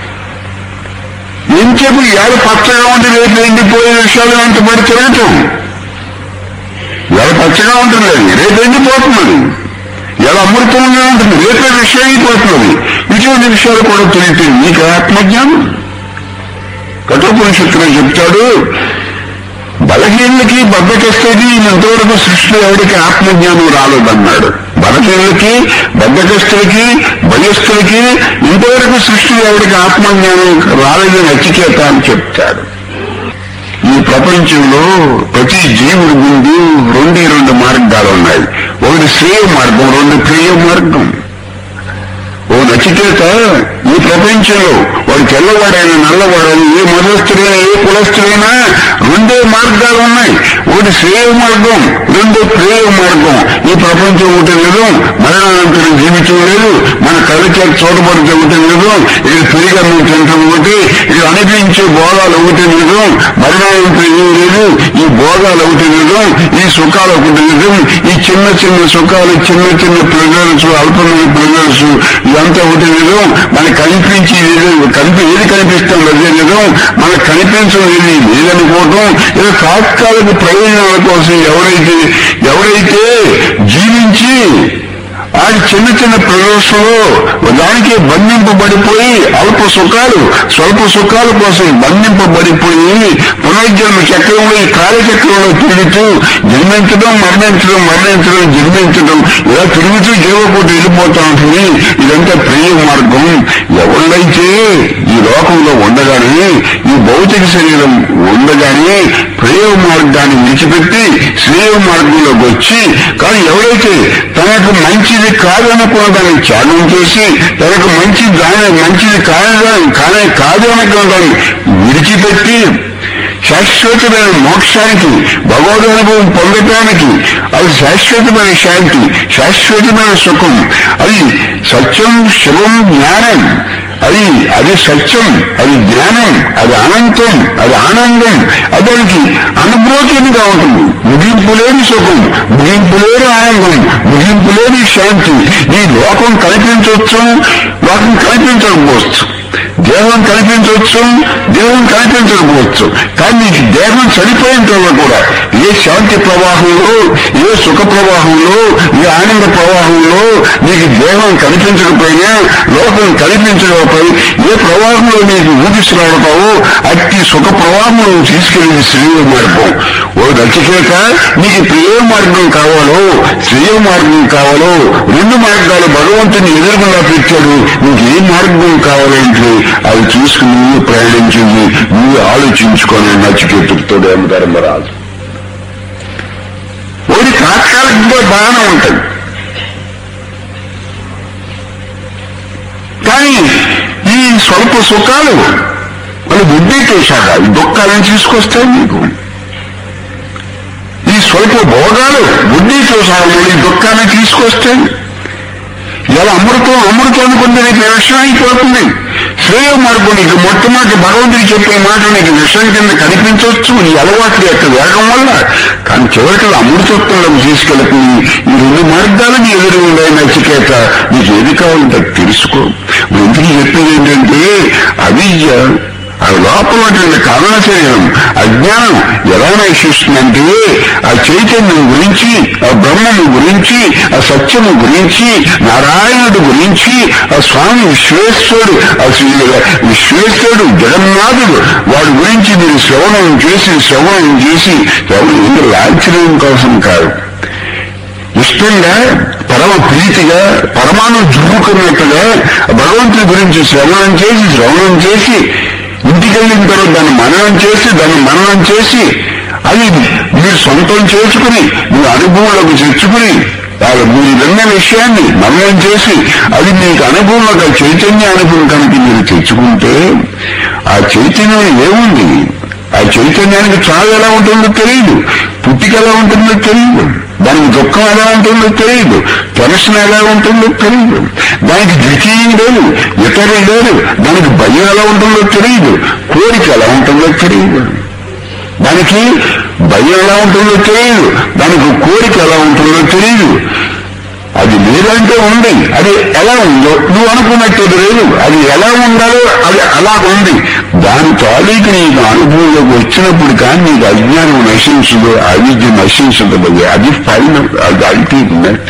ఏం చెప్పు ఏడు పచ్చగా ఉండి రేపు ఎండిపోయే విషయాలు అంత పడి తిరగటం ఎలా పచ్చగా ఉంటుంది రేపు ఎండిపోతున్నది ఎలా అమృతంగా ఉంటుంది రేపే విషయం అయిపోతున్నది ఇటువంటి విషయాలు కూడా తెలియదు నీకు ఆత్మజ్ఞానం కఠోపనిషత్తులో చెప్తాడు బలహీనులకి బద్దకిస్తుంది ఇంతవరకు సృష్టిలో ఎవరికి ఆత్మజ్ఞానం రాలేదన్నాడు బలహీనులకి బద్దకస్తులకి భయస్థులకి ఇంతవరకు సృష్టిలో ఎవరికి ఆత్మజ్ఞానం రాలేదని నచ్చికేత అని చెప్తాడు ఈ ప్రపంచంలో ప్రతి జీవుడి ముందు రెండే రెండు మార్గాలు ఉన్నాయి ఒకటి శ్రేయ మార్గం రెండు ప్రియ మార్గం ఓ నచికేత ఈ ప్రపంచంలో వాడు తెల్లవాడైనా నల్లవాడైనా ఏ మతస్థుడైనా ఏ కులస్థుడైనా రెండే మార్గాలు ఉన్నాయి ఒకటి శ్రేయ మార్గం రెండో ప్రేయ మార్గం ఈ ప్రపంచం ఒకటి లేదు మరణానంతరం జీవితం లేదు మన కళ్ళకి చూడబడితే ఒకటి లేదు ఇక్కడ పెరిగన్నం తింటాం ఒకటి ఇక్కడ అనిపించే భోగాలు ఒకటి లేదు మరణానంతరం ఏం లేదు ఈ భోగాలు ఒకటి లేదు ఈ సుఖాలు ఒకటి లేదు ఈ చిన్న చిన్న సుఖాలు చిన్న చిన్న ప్రెజర్స్ అల్పమైన ప్రెజర్స్ ఇదంతా ఒకటి లేదు మనకు కనిపించి కనిపి ఏది కనిపిస్తుంది అదే నిజం మనకు కనిపించడం ఏది లేదనుకోవటం ఏదో తాత్కాలిక ప్రయోజనాల కోసం ఎవరైతే ఎవరైతే జీవించి ఆ చిన్న చిన్న ప్రదర్శనలో దానికి బంధింపబడిపోయి అల్ప సుఖాలు స్వల్ప సుఖాల కోసం బంధింపబడిపోయి పునర్జన్మ చక్రంలో ఈ కాలచక్రంలో తిరుగుతూ జన్మించడం మరణించడం మరణించడం జన్మించడం ఇలా తిరుగుతూ జీవకోటి వెళ్ళిపోతా ఉంటుంది ఇదంతా ప్రియ మార్గం ఎవళ్ళైతే ఈ లోకంలో ఉండగానే ఈ భౌతిక శరీరం ఉండగానే ప్రేమ మార్గాన్ని విడిచిపెట్టి శ్రేయ మార్గంలోకి వచ్చి కానీ ఎవరైతే తనకు మంచిది కాదనుకున్న దాన్ని త్యాగం చేసి తనకు మంచి దాని మంచిది కాదని కానీ కాదు అనుకున్న దాన్ని విడిచిపెట్టి శాశ్వతమైన మోక్షానికి భగవద్ అనుభవం పొందటానికి అది శాశ్వతమైన శాంతి శాశ్వతమైన సుఖం అది సత్యం శివం జ్ఞానం అది అది సత్యం అది జ్ఞానం అది అనంతం అది ఆనందం అదానికి అనుభూతిగా ఉంటుంది ముగింపు లేని సుఖం ముగింపు లేని ఆనందం ముగింపు లేని శాంతి ఈ లోకం కనిపించవచ్చు లోకం కనిపించకపోవచ్చు దేహం కనిపించవచ్చు దేహం కనిపించకపోవచ్చు కానీ నీకు దేహం చనిపోయిన తర్వాత కూడా ఏ శాంతి ప్రవాహంలో ఏ సుఖ ప్రవాహంలో ఏ ఆనంద ప్రవాహంలో నీకు దేహం కనిపించకపోయినా లోకం కనిపించకపోయి ఏ ప్రవాహంలో నీకు ఊపిస్తున్నాడతావో అట్టి సుఖ ప్రవాహంలో తీసుకెళ్ళింది శ్రేయ మార్గం ఓ నచ్చికేక నీకు ప్రియ మార్గం కావాలో శ్రేయ మార్గం కావాలో రెండు మార్గాలు భగవంతుని ఎదురుగులా పెట్టాడు నీకు ఏ మార్గం కావాలంటే అది చూసుకుని నువ్వు ప్రయాణించింది నువ్వు ఆలోచించుకొని నచ్చికెత్తుకుతో ధర్మరాజు ఒకటి తాత్కాలికంగా బాగానే ఉంటుంది కానీ ఈ స్వల్ప సుఖాలు వాళ్ళు బుద్ధి చూశాక ఈ దుఃఖాలను తీసుకొస్తాయి మీకు ఈ స్వల్ప భోగాలు బుద్ధి చూసాలు ఈ దుఃఖాన్ని తీసుకొస్తాయి ఇలా అమృతం అమృతం అనుకుంటే నీకు విషయం అయిపోతుంది శ్రేయ మార్గం నీకు మొట్టమొదటి భగవంతుడు చెప్పే మాట నీకు విషయం కింద కనిపించవచ్చు నీ అలవాట్లు యొక్క వేగం వల్ల కానీ చివరికి అమృతత్వంలోకి తీసుకెళ్తుంది ఈ రెండు మార్గాలు నీ ఎదురు ఉన్నాయి నచ్చికేత నీకు ఏది కావాలంటే అది తెలుసుకో ఇప్పుడు ఇంటికి చెప్పేది ఏంటంటే అవిద్య ఆ లోపల ఉన్నటువంటి కారణ శరీరం అజ్ఞానం ఎలా నశిస్తుందంటే ఆ చైతన్యం గురించి ఆ బ్రహ్మము గురించి ఆ సత్యము గురించి నారాయణుడు గురించి ఆ స్వామి విశ్వేశ్వరుడు ఆ శ్రీ- విశ్వేశ్వరుడు జగన్నాథుడు వాడి గురించి మీరు శ్రవణం చేసి శ్రవణం చేసి ఎవరు లాంఛనం కోసం కాదు ఇష్టంగా పరమ ప్రీతిగా పరమాణు జుర్రుకున్నట్టుగా భగవంతుడి గురించి శ్రవణం చేసి శ్రవణం చేసి ఇంటికి వెళ్ళిన తర్వాత దాన్ని మననం చేసి దాన్ని మననం చేసి అది మీరు సొంతం చేసుకుని మీ అనుభవంలోకి తెచ్చుకుని వాళ్ళు మీరు విన్న విషయాన్ని మననం చేసి అది మీకు అనుభవంలోకి ఆ చైతన్య అనుభవం కనుక మీరు తెచ్చుకుంటే ఆ చైతన్యం ఏముంది ఆ చైతన్యానికి చావు ఎలా ఉంటుందో తెలియదు పుట్టిక ఎలా ఉంటుందో తెలియదు దానికి దుఃఖం ఎలా ఉంటుందో తెలియదు టెన్షన్ ఎలా ఉంటుందో తెలియదు దానికి ద్వితీయం లేదు ఇతరులు లేదు దానికి భయం ఎలా ఉంటుందో తెలియదు కోరిక ఎలా ఉంటుందో తెలియదు దానికి భయం ఎలా ఉంటుందో తెలియదు దానికి కోరిక ఎలా ఉంటుందో తెలియదు అది లేదంటే ఉంది అది ఎలా ఉందో నువ్వు అనుకున్నట్టు లేదు అది ఎలా ఉండాలో అది అలా ఉంది దాని తాలూకు నీకు అనుభవంలోకి వచ్చినప్పుడు కానీ నీకు అజ్ఞానం నశించదు అవిద్య నశించదు అది ఫైనల్ అది అల్టిమేట్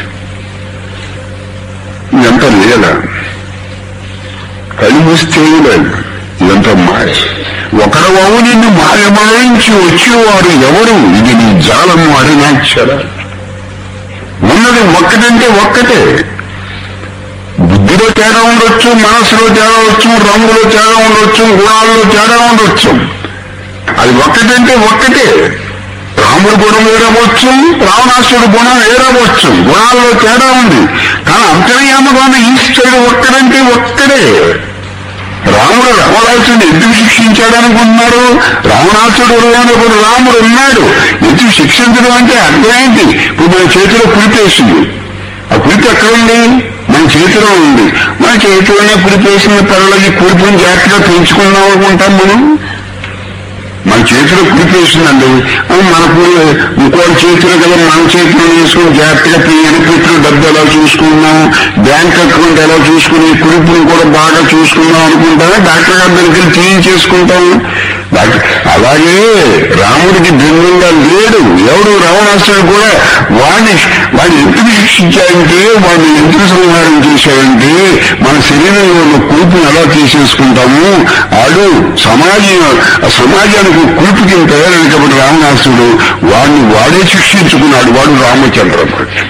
ఇదంతా లేదా కళ్ళు మూస్తే లేదు ఇదంతా మాయ ఒకడవవు నిన్ను మాయమాయించి వచ్చేవారు ఎవరు ఇది నీ జాలము అరుణాక్షర ఉన్నది ఒక్కటంటే ఒక్కటే బుద్ధిలో తేడా ఉండొచ్చు మనసులో తేడా ఉండొచ్చు రంగులో తేడా ఉండొచ్చు గుణాల్లో తేడా ఉండొచ్చు అది ఒక్కటంటే ఒక్కటే రాముడి గుణం వేరవచ్చు రావణాసుడి గుణం వేరవచ్చు గుణాల్లో తేడా ఉంది కానీ అంతర్యామగా ఉన్న ఈశ్వరుడు ఒక్కడంటే ఒక్కడే రాముడు రావణాసుడు ఎందుకు శిక్షించాడనుకుంటున్నారు రావణాసుడు హృదయంలో రాముడు ఉన్నాడు ఎందుకు శిక్షించడం అంటే అర్థం ఏంటి ఇప్పుడు మన చేతిలో పులిపేసింది ఆ పులిపి ఎక్కడుంది మన చేతిలో ఉంది మన చేతిలోనే పులిపేసిన పనులకి కూర్పుని జాగ్రత్తగా పెంచుకుందాం అనుకుంటాం మనం మన చేతిలో కుడిపేసిందండి మన పూలు ఇంకోటి చేతిలో కదా మన చేతిలో వేసుకుని జాగ్రత్తగా ఎనిపెట్టిన డబ్బు ఎలా చూసుకున్నాం బ్యాంక్ అకౌంట్ ఎలా చూసుకుని కుడిపుని కూడా బాగా చూసుకుందాం అనుకుంటాం డాక్టర్ గారి దగ్గరికి క్లీన్ చేసుకుంటాం డాక్టర్ అలాగే రాముడికి భిన్నంగా లేడు ఎవడు రావణాసుడు కూడా వాడిని వాడిని ఎందుకు శిక్షించాడంటే వాడిని ఎందుకు సంహారం చేశాడంటే మన శరీరంలో ఉన్న కురుపుని ఎలా తీసేసుకుంటాము ఆడు సమాజం ఆ సమాజానికి కురుపు కింద తయారైన కాబట్టి రావణాసుడు వాడిని వాడే శిక్షించుకున్నాడు వాడు రామచంద్రమూర్తి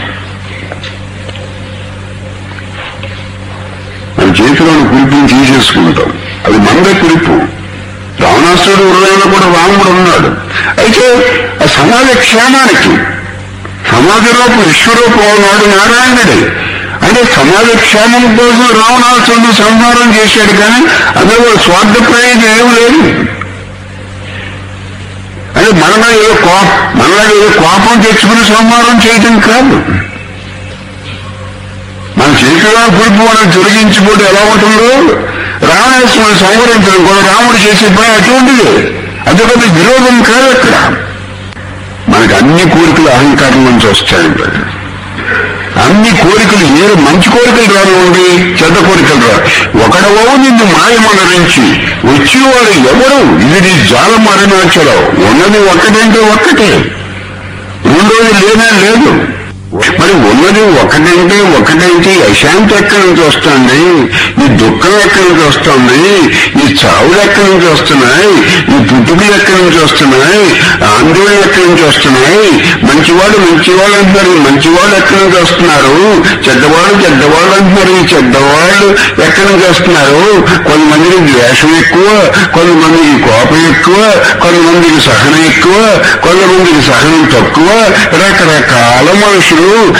మన చేతిలోని కురుపుని తీసేసుకుంటాం అది మనదే కురుపు రావణాసుడు హృదయంలో కూడా రాముడు ఉన్నాడు అయితే ఆ సమాజ క్షేమానికి సమాజరూపం విశ్వరూపం ఉన్నాడు నారాయణుడే అంటే సమాజ క్షేమం కోసం రావణాసురుడు సంహారం చేశాడు కానీ అందులో స్వార్థ ప్రయోజనం ఏం లేదు అంటే మనలో ఏదో కోపం మనలో ఏదో కోపం తెచ్చుకుని సంహారం చేయటం కాదు మన చేతిలో పురుపు మనం తొలగించిపోతే ఎలా ఉంటుందో రావణాసురుని సంహరించడం కూడా రాముడు చేసే పని అటువంటిది అది పెద్ద విరోధం కాదు అక్కడ మనకి అన్ని కోరికలు అహంకారం నుంచి వస్తాయండి అన్ని కోరికలు ఏ మంచి కోరికలు రానివ్వండి చెడ్డ కోరికలు రా ఒకడవో నిన్ను మాయమనరించి వచ్చేవాడు ఎవరు ఇది నీ జాలం అరణాచలం ఉన్నది ఒక్కటంటే ఒక్కటే రెండోది లేనే లేదు మరి ఉన్నది ఒకటంటే ఒకటంటే అశాంతి ఎక్కడి నుంచి వస్తుంది ఈ దుఃఖం ఎక్కడి నుంచి వస్తుంది ఈ చావులు ఎక్కడి నుంచి వస్తున్నాయి ఈ పుట్టుకలు ఎక్కడి నుంచి వస్తున్నాయి ఆందోళన ఎక్కడి నుంచి వస్తున్నాయి మంచివాడు మంచివాడు అంటున్నారు ఈ మంచివాళ్ళు ఎక్కడి నుంచి వస్తున్నారు చెడ్డవాళ్ళు చెడ్డవాళ్ళు అంటున్నారు ఈ చెడ్డవాళ్ళు ఎక్కడి నుంచి వస్తున్నారు కొంతమందికి ద్వేషం ఎక్కువ కొంతమందికి కోపం ఎక్కువ కొంతమందికి సహనం ఎక్కువ కొంతమందికి సహనం తక్కువ రకరకాల మనుషులు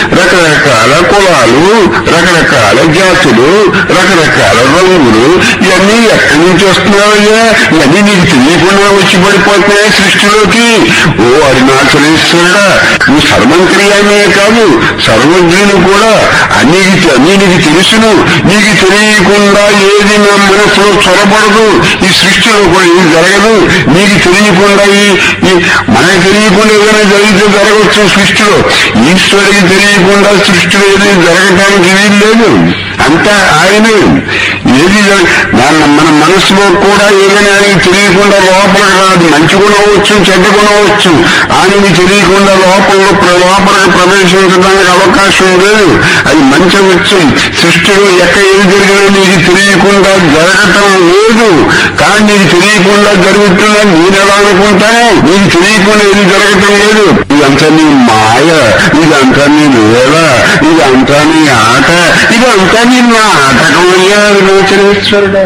రకరకాల కులాలు రకరకాల జాతులు రకరకాల రంగులు ఇవన్నీ ఎక్కడి నుంచి వస్తున్నావయ్యా ఇవన్నీ నీకు తెలియకుండా వచ్చి పడిపోతున్నాయి సృష్టిలోకి ఓ అరుణాచలేశ్వరుడా నువ్వు సర్వంక్రియామే కాదు సర్వజ్ఞులు కూడా అన్ని అన్ని నీకు తెలుసును నీకు తెలియకుండా ఏది నా మనసులో చొరబడదు ఈ సృష్టిలో కూడా ఏది జరగదు నీకు తెలియకుండా ఈ ఈ- మనకు తెలియకుండా ఏదైనా జరిగితే జరగవచ్చు సృష్టిలో ఈశ్వరుడికి తెలియకుండా సృష్టిలో ఏది జరగడానికి వీలు లేదు అంతా ఆయనే ఏది జరగ- మన మన మనసులో కూడా ఏదైనా ఆయనకి తెలియకుండా లోపల రాదు మంచి గుణం అవచ్చు చెడ్డ గుణం అవచ్చు ఆయనకి తెలియకుండా లోపల లోపలికి ప్రవేశించడానికి అవకాశం లేదు అది మంచి అవచ్చు సృష్టిలో ఎక్కడ ఏది జరిగినా నీకు తెలియకుండా జరగటం లేదు కానీ నీకు తెలియకుండా జరుగుతుందని నేను ఎలా అనుకుంటాను నీకు తెలియకుండా ఏది జరగటం లేదు ఇదంతా నీ మాయ ఇదంతా నీ వేళ ఇదంతా నీ ఆట ఇదంతా నీ నాటకం అయ్యా విమోచనేశ్వరుడా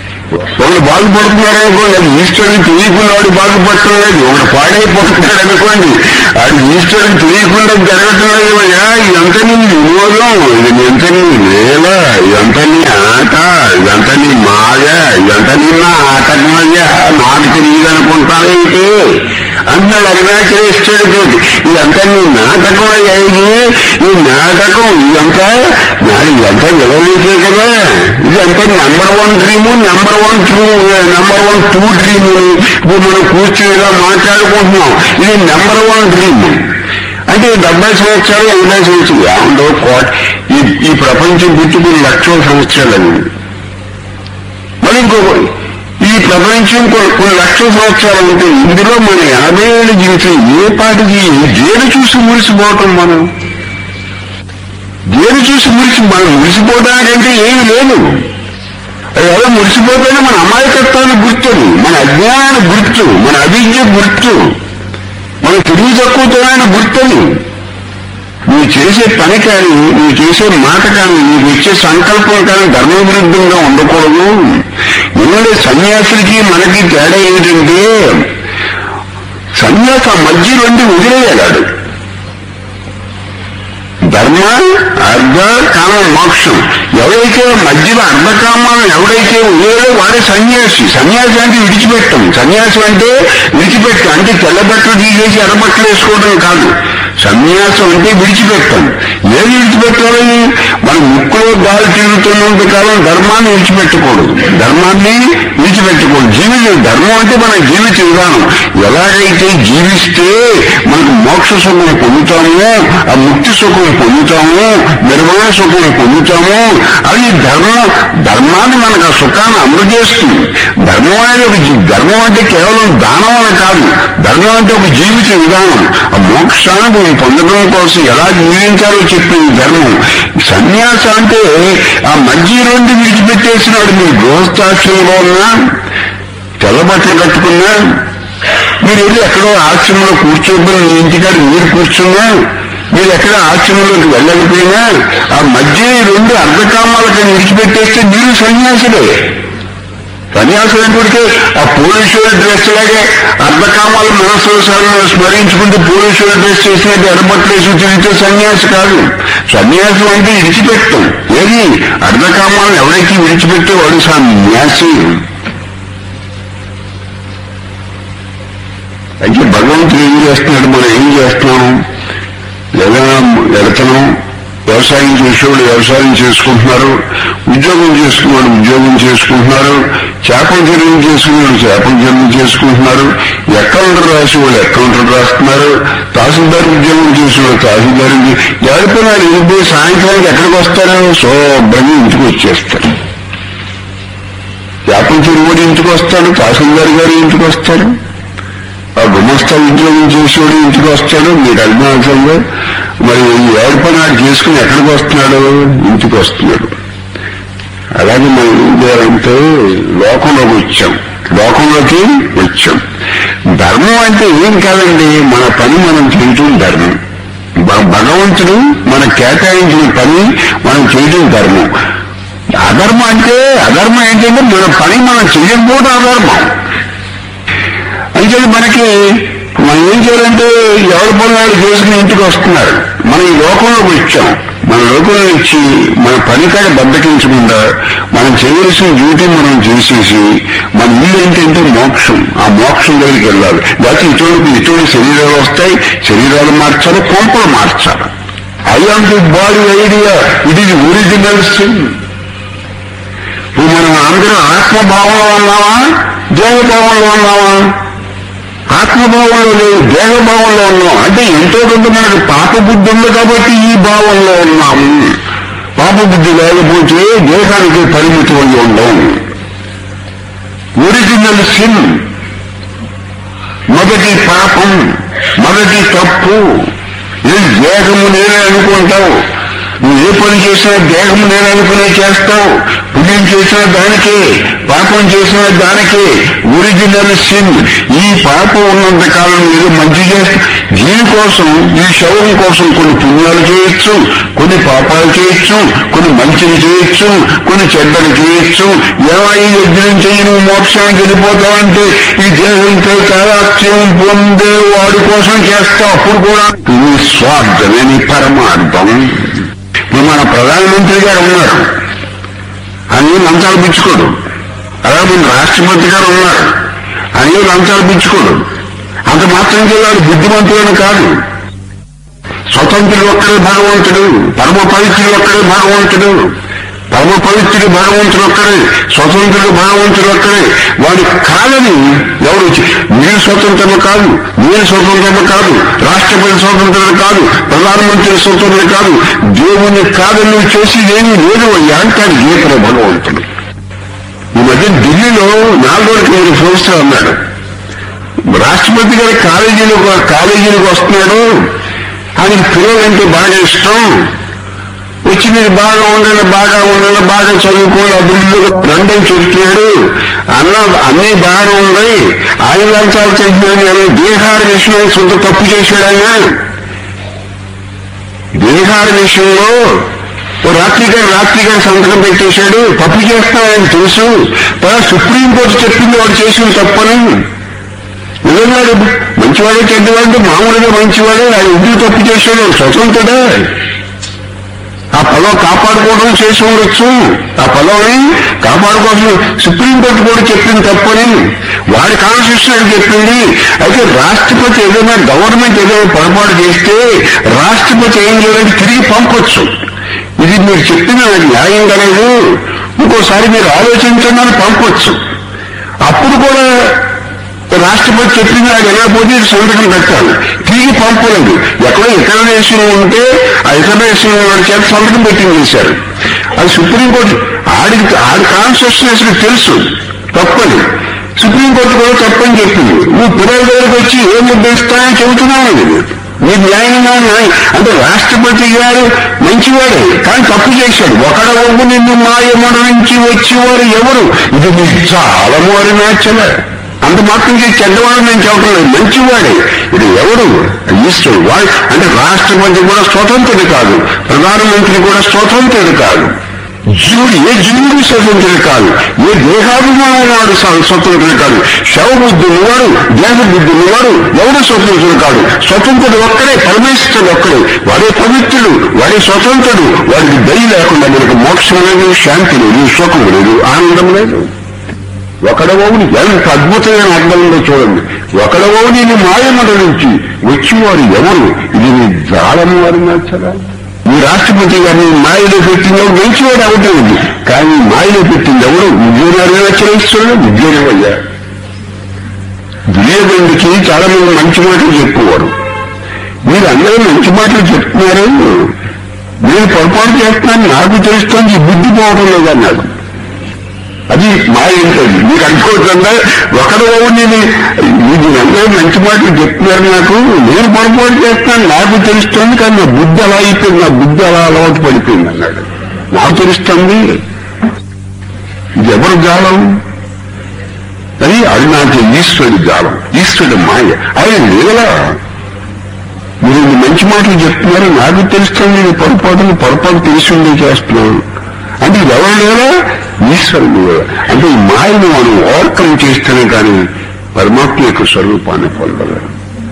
ఒకడు బాగుపడుతున్నాడు అనుకోండి అది ఈశ్వరుని తెలియకుండా వాడు బాగుపడటం లేదు ఒకడు పాడైపోతున్నాడు అనుకోండి అది ఈశ్వరుని తెలియకుండా జరగటం లేదు అయ్యా ఇదంతా నీ వినోదం ఇది ఎంత నీ వేళ ఇదంతా నీ ఆట ఇదంతా నీ మాయ ఇదంతా నీ నా ఆటకం అయ్యా నాకు తెలియదు అనుకుంటానేంటి అన్నాడు అరుణాచలేశ్వరుడు ఇదంతా నీ నాటకం అయ్యా ఇది ఈ నాటకం ఇదంతా నా- ఇదంతా నిలవలేసే కదా ఇదంతా number one dream number one two number one two dream ఇప్పుడు మనం కూర్చొని ఇలా మాట్లాడుకుంటున్నాం ఇది నెంబర్ వన్ డ్రీమ్ అంటే డెబ్బై సంవత్సరాలు ఎనభై సంవత్సరాలు ఏమండో కోట్ ఈ ఈ ప్రపంచం పుట్టుకుని లక్షల సంవత్సరాలు మరి ఇంకో ఈ ప్రపంచం కొ- కొన్ని లక్షల సంవత్సరాలు ఉంటే ఇందులో మన ఎనభై ఏళ్ళ జీవితం ఏ పాటికి దేని చూసి మురిసిపోవటం మనం దేని చూసి మురిసి మనం మురిసిపోవడానికంటే ఏమి లేదు అది ఎవరో మురిసిపోతేనే మన అమాయకత్వాన్ని గుర్తుది మన అజ్ఞానాన్ని గుర్తు మన అవిద్య గుర్తు మన తెలివి తక్కువతనాన్ని గుర్తది నువ్వు చేసే పని కానీ నువ్వు చేసే మాట కానీ నీకు ఇచ్చే సంకల్పం కానీ ధర్మవిరుద్ధంగా ఉండకూడదు ఎందుకంటే సన్యాసులకి మనకి తేడా ఏమిటంటే సన్యాస మధ్య నుండి వదిలేయాడు ధర్మ అర్ధ కామ మోక్షం ఎవరైతే మధ్యలో అర్ధకామాలను ఎవరైతే వదిలేదో వాడే సన్యాసి సన్యాసి అంటే విడిచిపెట్టం సన్యాసం అంటే విడిచిపెట్టం అంటే తెల్ల బట్టలు తీసేసి ఎర్ర బట్టలు వేసుకోవడం కాదు సన్యాసం అంటే విడిచిపెట్టం ఏది విడిచిపెట్టాలి మన ముక్కులో గాలి తిరుగుతున్నంత కాలం ధర్మాన్ని విడిచిపెట్టకూడదు ధర్మాన్ని విడిచిపెట్టకూడదు జీవితం ధర్మం అంటే మన జీవిత విధానం ఎలాగైతే జీవిస్తే మనకు మోక్ష సుఖం పొందుతామో ఆ ముక్తి సుఖం పొందుతాము నిర్మాణ సుఖం పొందుతాము అది ధర్మం ధర్మాన్ని మనకు ఆ సుఖాన్ని అందజేస్తుంది ధర్మం అనేది ఒక జీ- ధర్మం అంటే కేవలం దానం అని కాదు ధర్మం అంటే ఒక జీవిత విధానం ఆ మోక్షాన్ని మనం పొందడం కోసం ఎలా జీవించాలో చెప్పింది ధర్మం సన్యాస అంటే ఆ మధ్య రెండు విడిచిపెట్టేసినాడు మీ గృహస్థాశ్రమంలో ఉన్నా తెల్ల బట్టలు కట్టుకున్నా మీరు వెళ్ళి ఎక్కడో ఆశ్రమంలో కూర్చోబోయి మీ ఇంటికాడ మీరు కూర్చున్నా మీరు ఎక్కడ ఆశ్రమంలోకి వెళ్ళకపోయినా ఆ మధ్య ఈ రెండు అర్ధకామాలకు విడిచిపెట్టేస్తే మీరు సన్యాసులే సన్యాసులు అంటే ఆ పోలీసుల డ్రెస్ లాగే అర్ధకామాలు మనసులో సార్లు స్మరించుకుంటూ పోలీసుల డ్రెస్ చేసినట్టు ఎడబట్లు వేసి తిరిగితే సన్యాసి కాదు సన్యాసం అంటే విడిచిపెట్టం ఏది అర్ధకామాలను ఎవరైతే విడిచిపెట్టే వాడు సన్యాసి అయితే భగవంతుడు ఏం చేస్తున్నాడు మనం ఏం చేస్తున్నాం లేదా వెళుతున్నాం వ్యవసాయం చేసేవాళ్ళు వ్యవసాయం చేసుకుంటున్నారు ఉద్యోగం చేసుకునేవాళ్ళు ఉద్యోగం చేసుకుంటున్నారు చేపల చెరువు చేసుకునేవాళ్ళు చేపల చెరువు చేసుకుంటున్నారు అకౌంటర్ రాసేవాళ్ళు అకౌంటర్ రాస్తున్నారు తహసీల్దార్ ఉద్యోగం చేసేవాళ్ళు తహసీల్దార్ ఎవరిపోయినారు ఇంటి సాయంత్రానికి ఎక్కడికి వస్తారు శుభ్రంగా ఇంటికి వచ్చేస్తారు చేపల చెరువు కూడా ఇంటికి వస్తాడు తహసీల్దార్ గారు ఇంటికి వస్తారు ఆ గుమస్తా ఉద్యోగం చేసేవాడు ఇంటికి వస్తాడు మీరు అభిమానంగా మరి ఎవరి పని ఆడు చేసుకుని ఎక్కడికి వస్తున్నాడు ఇంటికి వస్తున్నాడు అలాగే మనం ఏం చేయాలంటే లోకంలోకి వచ్చాం లోకంలోకి వచ్చాం ధర్మం అంటే ఏం కాదండి మన పని మనం చేయటం ధర్మం భ- భగవంతుడు మన కేటాయించిన పని మనం చేయటం ధర్మం అధర్మం అంటే అధర్మం ఏంటంటే మన పని మనం చేయకపోవడం అధర్మం అయితే మనకి మనం ఏం చేయాలంటే ఎవరి పనులు చేసుకుని ఇంటికి వస్తున్నారు మనం ఈ లోకంలోకి వచ్చాం మన లోకంలో ఇచ్చి మన పని కాడ బద్దకించకుండా మనం చేయవలసిన డ్యూటీ మనం చేసేసి మన ఇల్లు ఏంటంటే మోక్షం ఆ మోక్షం దగ్గరికి వెళ్ళాలి లేకపోతే ఇటువంటి ఇటువంటి శరీరాలు వస్తాయి శరీరాలు మార్చాలి కొంపలు మార్చాలి I am the body idea ఇది ఒరిజినల్ సింగ్ ఇప్పుడు మనం అందరం ఆత్మభావంలో ఉన్నావా దేహభావంలో ఉన్నావా ఆత్మభావంలో లేదు దేహభావంలో ఉన్నాం అంటే ఎంతో కొంత మనకు పాప బుద్ధి ఉంది కాబట్టి ఈ భావంలో ఉన్నాము పాప బుద్ధి లేకపోతే దేహానికి పరిమితం అయి ఉండం ఒరిజినల్ సిన్ మొదటి పాపం మొదటి తప్పు ఇది దేహము నేనే అనుకుంటావు నువ్వు ఏ పని చేసినా దేహము నేను అనుకునే చేస్తావు పుణ్యం చేసిన దానికే పాపం చేసిన దానికే ఒరిజినల్ సిన్ ఈ పాపం ఉన్నంత కాలం ఏదో మంచి చేస్తా దీనికోసం ఈ శవం కోసం కొన్ని పుణ్యాలు చేయొచ్చు కొన్ని పాపాలు చేయొచ్చు కొన్ని మంచిని చేయొచ్చు కొన్ని చెడ్డలు చేయొచ్చు ఏమో ఈ యజ్ఞం చెయ్యి నువ్వు మోక్షానికి వెళ్ళిపోతావంటే ఈ దేహంతో తాదాత్యం పొందే వాడి కోసం చేస్తావు అప్పుడు కూడా ఇది స్వార్థమే నీ పరమార్థం ఇప్పుడు మన ప్రధానమంత్రి గారు ఉన్నారు అని లంచాలు పిచ్చుకోడు అలాగే మన రాష్ట్రపతి గారు ఉన్నారు అని లంచాలు పిచ్చుకోడు అంత మాత్రం చేయాలి బుద్ధిమంతులను కాదు స్వతంత్రుడు ఒక్కడే భగవంతుడు పరమ పవిత్రుడు ఒక్కడే భగవంతుడు పరమ పవిత్రుడు భగవంతుడు ఒక్కడే స్వతంత్రుడు భగవంతుడు ఒక్కడే వాడి కాదని ఎవరు వచ్చి మీరు స్వతంత్రము కాదు మీరు స్వతంత్రము కాదు రాష్ట్రపతి స్వతంత్రుడు కాదు ప్రధానమంత్రి స్వతంత్రుడు కాదు దేవుని కాదని నువ్వు చేసి ఏమీ లేదు అయ్యా అంటాడు గీతలో భగవంతుడు ఈ మధ్య ఢిల్లీలో నాలుగు రోజులకి మీరు ఫోర్స్లో అన్నాడు రాష్ట్రపతి గారి కాలేజీలకు కాలేజీలకు వస్తున్నాడు ఆయనకి పిల్లలంటే బాగా ఇష్టం వచ్చి మీరు బాగా ఉండాలి బాగా ఉండాలి బాగా చదువుకోవాలి అభివృద్ధిలో రండని చెప్తున్నాడు అన్న అన్నీ బాగానే ఉన్నాయి ఆయన లంచాలు చేసినాడు బీహార్ విషయంలో సొంత తప్పు చేశాడు ఆయన బీహార్ విషయంలో ఓ రాత్రిగా రాత్రిగా సంతకం పెట్టేశాడు తప్పు చేస్తానని తెలుసు తర్వాత సుప్రీంకోర్టు చెప్పింది వాడు చేసిన తప్పని నిజంగాడు మంచివాడే చెడ్డవాడు మామూలుగా మంచివాడే ఆయన ఎందుకు తప్పు చేశాడు స్వతంత్రుడే ఆ పొలం కాపాడుకోవడం చేసి ఉండొచ్చు ఆ పొలంని కాపాడుకోవడం సుప్రీంకోర్టు కూడా చెప్పింది తప్పని వాడి కాన్స్టిట్యూషన్ చెప్పింది అయితే రాష్ట్రపతి ఏదైనా గవర్నమెంట్ ఏదైనా పొరపాటు చేస్తే రాష్ట్రపతి ఏం చేయాలంటే తిరిగి పంపొచ్చు ఇది మీరు చెప్పిన నాకు న్యాయం లేదు ఇంకోసారి మీరు ఆలోచించండి అని పంపొచ్చు అప్పుడు కూడా రాష్ట్రపతి చెప్పింది అది ఎలా పోతే సంతకం పెట్టాలి తిరిగి పంపలేదు ఎక్కడో ఇతర దేశంలో ఉంటే ఆ ఇతర దేశంలో వాడి చేత సంతకం పెట్టించేశారు అది సుప్రీంకోర్టు ఆడికి ఆడి కాన్స్టిట్యూషన్ తెలుసు తప్పని సుప్రీంకోర్టు కూడా తప్పని చెప్పింది నువ్వు పిల్లల దగ్గరికి వచ్చి ఏం ఉద్దేశిస్తానని చెబుతున్నావు ఇది మీరు న్యాయంగా న్యాయం అంటే రాష్ట్రపతి గారు మంచివాడే కానీ తప్పు చేశాడు ఒకడవకు నిన్ను మాయమడ నుంచి వచ్చేవారు ఎవరు ఇది మీకు చాలా వారి నచ్చలే అంత మాత్రం చేసి చెడ్డవాడు నేను చెప్పడం లేదు మంచివాడే ఇది ఎవడు ఈశ్వరుడు వాడు అంటే రాష్ట్రపతి కూడా స్వతంత్రుడు కాదు ప్రధానమంత్రి కూడా స్వతంత్రుడు కాదు జీవుడు ఏ జీవుడు స్వతంత్రుడు కాదు ఏ దేహాభిమానం వాడు స్వ- స్వతంత్రుడు కాదు శవ బుద్ధి ఉన్నవాడు దేహ బుద్ధి ఉన్నవాడు ఎవడు స్వతంత్రుడు కాదు స్వతంత్రుడు ఒక్కడే పరమేశ్వరుడు ఒక్కడే వాడే పవిత్రుడు వాడే స్వతంత్రుడు వాడికి దయ లేకుండా మనకు మోక్షం లేదు శాంతి లేదు సుఖం లేదు ఆనందం లేదు ఒకడవోని ఎంత అద్భుతమైన అర్థం ఉందో చూడండి ఒకడవోని మాయమడ నుంచి వచ్చివారు ఎవరు ఇది నీ జాలము వారి నచ్చరా నీ ఈ రాష్ట్రపతి గారిని మాయలో పెట్టింది ఎవరు మంచివాడు అవటం ఉంది కానీ మాయలో పెట్టింది ఎవరు ఉద్యోగాలు ఆచరిస్తున్నాడు ఉద్యోగమయ్యా దుర్యోధనుడికి చాలా మంది మంచి మాటలు చెప్పుకోవారు మీరు అందరూ మంచి మాటలు చెప్తున్నారు నేను పొరపాటు చేస్తున్నాను నాకు తెలుస్తుంది ఈ బుద్ధి పోవడం లేదన్నాడు అది మా ఏంటది మీకు అనుకోవచ్చంగా ఒకరు నేను మీరు అందరూ మంచి మాటలు చెప్తున్నారు నాకు నేను పొరపాటు చేస్తున్నాను నాకు తెలుస్తుంది కానీ నా బుద్ధి అలా అయిపోయింది నా బుద్ధి అలా అలవాటు పడిపోయింది అన్నాడు నాకు తెలుస్తుంది ఇది ఎవరు జాలం అది అరుణాచల ఈశ్వరుడి జాలం ఈశ్వరుడు మాయ ఆయన లేవలా మీరు ఇన్ని మంచి మాటలు చెప్తున్నారు నాకు తెలుస్తుంది నేను పొరపాటును పొరపాటు తెలిసి ఉండే చేస్తున్నాను అంటే ఇది ఎవరు లేరా ఈశ్వరుడు లేరా అంటే ఈ మాయను మనం ఓవర్కమ్ చేస్తేనే కానీ పరమాత్మ యొక్క స్వరూపాన్ని పొందగలం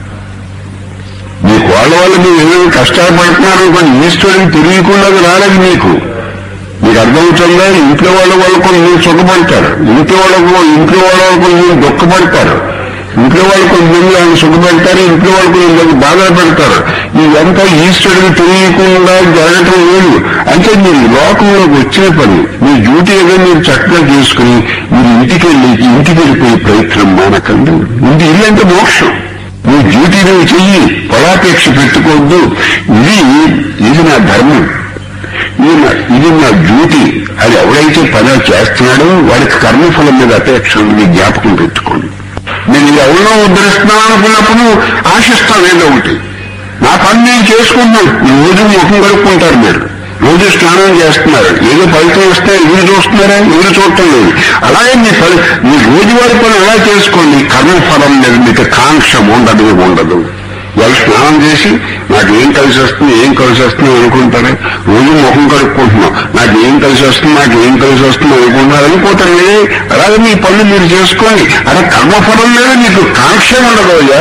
మీకు వాళ్ళ వల్ల మీరు ఏదైనా కష్టాలు పడుతున్నారు కానీ ఈశ్వరుని తెలియకుండా రాలేదు మీకు మీకు అర్థమవుతుందా ఇంట్లో వాళ్ళ వల్ల కొన్ని మీరు సుఖపడతారు ఇంట్లో వాళ్ళకు ఇంట్లో వాళ్ళ వల్ల కొన్ని మీరు దుఃఖపడతారు ఇంట్లో వాళ్ళు కొంతమంది ఆయన సుఖపెడతారు ఇంట్లో వాళ్ళు కొంతమంది బాధలు పెడతారు ఇదంతా ఈశ్వరుడికి తెలియకుండా జరగటం లేదు అంటే మీరు లోకంలోకి వచ్చిన పని మీ డ్యూటీ ఏదో మీరు చక్కగా చేసుకుని మీరు ఇంటికి వెళ్ళి ఇంటికి వెళ్ళిపోయే ప్రయత్నం మానకండి ఇంటి ఇల్లు అంటే మోక్షం మీ డ్యూటీ నువ్వు చెయ్యి ఫలాపేక్ష పెట్టుకోవద్దు ఇది ఇది నా ధర్మం ఇది నా ఇది నా డ్యూటీ అది ఎవడైతే పని చేస్తున్నాడో వాడికి కర్మఫలం మీద అపేక్ష ఉంది జ్ఞాపకం పెట్టుకోండి నేను ఇది ఎవరినో ఉద్ధరిస్తున్నాను అనుకున్నప్పుడు ఆశిస్తాను ఏదో ఒకటి నా పని నేను చేసుకుంటున్నాను రోజు ముఖం కడుక్కుంటారు మీరు రోజు స్నానం చేస్తున్నారు ఏదో ఫలితం వస్తే ఎవరు చూస్తున్నారా ఎవరు చూడటం లేదు అలాగే మీ ఫలి మీ రోజువారి పని అలా చేసుకోండి కర్మఫలం మీద మీకు కాంక్ష ఉండదు ఉండదు వాళ్ళు స్నానం చేసి నాకు ఏం కలిసి వస్తుంది ఏం కలిసి వస్తుంది అనుకుంటారు రోజు ముఖం కడుక్కుంటున్నాం నాకు ఏం కలిసి వస్తుంది నాకు ఏం కలిసి వస్తుంది అనుకుంటున్నారు అనుకుంటారు అలాగే మీ పనులు మీరు చేసుకోండి అదే కర్మఫలం మీద మీకు కాంక్ష ఉండదు అయ్యా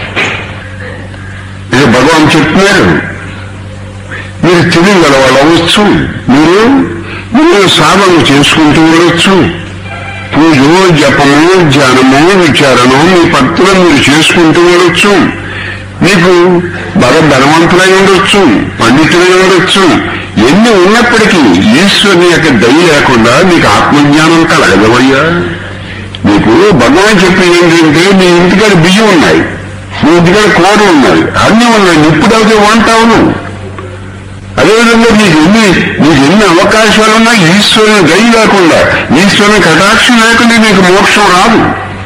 ఇది భగవాన్ చెప్తున్నారు మీరు తెలియగల వాళ్ళు అవ్వచ్చు మీరు మీరు సాధన చేసుకుంటూ ఉండొచ్చు పూజో జపము ధ్యానము విచారణము మీ భక్తులను మీరు చేసుకుంటూ ఉండొచ్చు మీకు బాగా ధనవంతులై ఉండొచ్చు పండితులై ఉండొచ్చు ఎన్ని ఉన్నప్పటికీ ఈశ్వరుని యొక్క దయ లేకుండా మీకు ఆత్మజ్ఞానం కలగదవయ్యా మీకు భగవాన్ చెప్పేది ఏంటంటే మీ ఇంటికాడ బియ్యం ఉన్నాయి మీ ఇంటికాడ కూర ఉన్నాయి అన్నీ ఉన్నాయి ఇప్పుడైతే వంటావు నువ్వు అదేవిధంగా నీకు ఎన్ని నీకు ఎన్ని అవకాశాలున్నా ఈశ్వరుని దయ లేకుండా ఈశ్వరుని కటాక్షం లేకుండా నీకు మోక్షం రాదు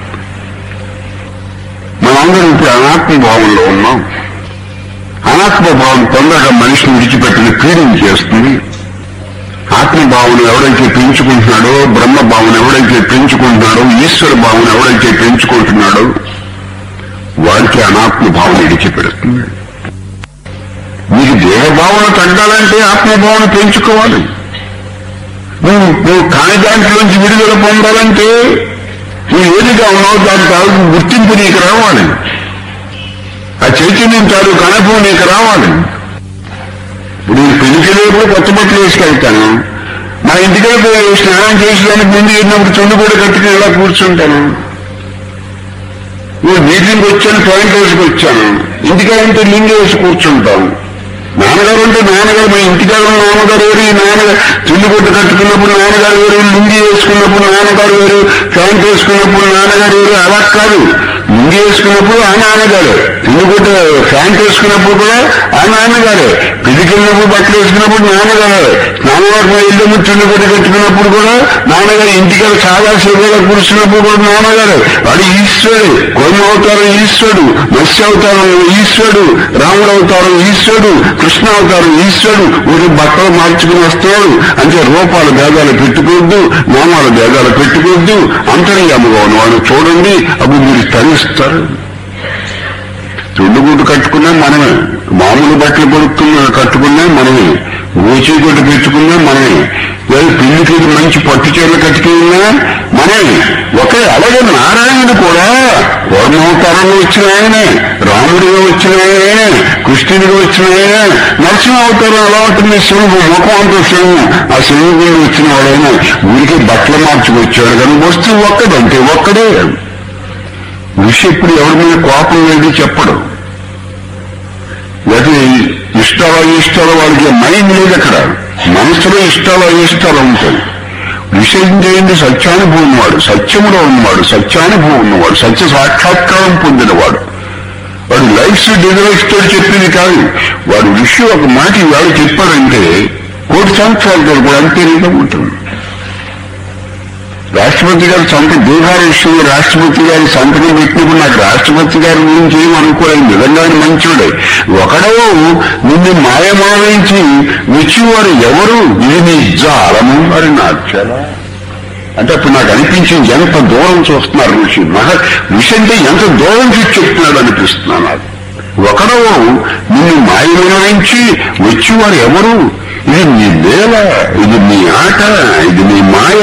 మనందరం ఇప్పుడు అనాత్మ భావంలో ఉన్నాం అనాత్మ భావం తొందరగా మనిషిని విడిచిపెట్టిన పీడిని చేస్తుంది ఆత్మభావన ఎవడైతే పెంచుకుంటున్నాడో బ్రహ్మ భావన ఎవడైతే పెంచుకుంటున్నాడో ఈశ్వర భావన ఎవడైతే పెంచుకుంటున్నాడో వారికి అనాత్మ భావన విడిచిపెడుతుంది నీకు దేహభావన తగ్గాలంటే ఆత్మభావన పెంచుకోవాలి నువ్వు నువ్వు కాని దాంట్లోంచి విడుదల పొందాలంటే నువ్వు ఏదిగా ఉన్నావు దాని తాలూకు గుర్తింపు నీకు రావాలి ఆ చైతన్యం తాలూకు అనుభవం నీకు రావాలి ఇప్పుడు నేను పెళ్లికి వెళ్ళేప్పుడు కొత్త బట్టలు వేసుకెళ్తాను మా ఇంటికి పోయి స్నానం చేసేదానికి ముందు వెళ్ళినప్పుడు చుండు కూడా కట్టుకుని ఇలా కూర్చుంటాను నువ్వు మీటింగ్కి వచ్చాను పాయింట్ వేసుకు వచ్చాను ఇంటికాడంటే లింగి వేసి కూర్చుంటాం నాన్నగారు అంటే నాన్నగారు మా ఇంటికాడ ఉన్న నాన్నగారు వేరు ఈ నాన్నగారు చుండు కొట్టు కట్టుకున్నప్పుడు నాన్నగారు వేరు లుంగి వేసుకున్నప్పుడు నాన్నగారు వేరు ప్యాంట్ వేసుకున్నప్పుడు నాన్నగారు వేరు అలా కాదు లుంగి వేసుకున్నప్పుడు ఆ నాన్నగారు చుండు కొట్టు ప్యాంట్ వేసుకున్నప్పుడు కూడా ఆ నాన్నగారే పెళ్లికి వెళ్ళినప్పుడు బట్టలు వేసుకున్నప్పుడు నాన్నగారు నాన్నగారు వెళ్ళి చుండు కొట్టు కట్టుకున్నప్పుడు కూడా నాన్నగారు ఇంటికాడ చాలా సేవగా కూర్చున్నప్పుడు కూడా నాన్నగారు వాడు ఈశ్వరుడు కొన్ని అవతారం ఈశ్వరుడు మత్స్య అవతారం ఈశ్వరుడు రాముడు అవతారం ఈశ్వరుడు కృష్ణ అవతారం ఈశ్వరుడు ఊరి బట్టలు మార్చుకుని వస్తాడు అంటే రూపాల భేదాలు పెట్టుకోవద్దు నామాల భేదాలు పెట్టుకోవద్దు అంతర్యాముగా ఉన్నవాడు చూడండి అప్పుడు మీరు తరిస్తారు చుండుగుడ్డు కట్టుకున్నా మనమే మామూలు బట్టలు కొడుకున్నా కట్టుకున్నా మనమే గోచి గుడ్డు పెట్టుకున్నా మనమే లేదా పిల్లికి మంచి పట్టు చీరలు కట్టుకున్నా మనమే ఒకే అలాగే నారాయణుడు కూడా వర్ణావతారంలో వచ్చిన ఆయనే రాముడిగా వచ్చిన ఆయనే కృష్ణుడిగా వచ్చిన ఆయనే నరసింహ అవతారం ఎలా ఉంటుంది శివుడు ముఖం అంతా శివుడు ఆ శివుడు వచ్చిన వాడైనా ఊరికి బట్టలు మార్చుకొచ్చాడు కానీ వస్తువు ఒక్కడంటే ఒక్కడే ఋషి ఇప్పుడు ఎవరి మీద కోపం లేదు చెప్పడు లేకపోతే ఇష్టాలు ఇష్టాలు వాడికి మైండ్ లేదు అక్కడ మనసులో ఇష్టాలు ఇష్టాలు ఉంటాయి విషయం చేయండి సత్యానుభవం వాడు సత్యములో ఉన్నవాడు సత్యానుభవం ఉన్నవాడు సత్య సాక్షాత్కారం పొందినవాడు వాడు లైఫ్స్ డిజైర్స్ తో చెప్పింది కాదు వాడు విషయం ఒక మాట వాడు చెప్పాడంటే కోటి సంవత్సరాలతో కూడా అంతే నిజం ఉంటుంది రాష్ట్రపతి గారు సంత బీహార్ విషయంలో రాష్ట్రపతి గారి సంతకం పెట్టినప్పుడు నాకు రాష్ట్రపతి గారి గురించి ఏం అనుకోలేదు నిజంగానే మంచోడే ఒకడో నిన్ను మాయమావించి వచ్చేవారు ఎవరు ఇది నీ జాలము అని నాకు చాలా అంటే అప్పుడు నాకు అనిపించింది ఎంత దూరం చూస్తున్నారు ఋషి మహా ఋషి అంటే ఎంత దూరం చూసి చెప్తున్నాడు అనిపిస్తున్నా నాకు ఒకడో నిన్ను మాయమనరించి వచ్చేవారు ఎవరు ఇది నీ వేల ఇది నీ ఆట ఇది నీ మాయ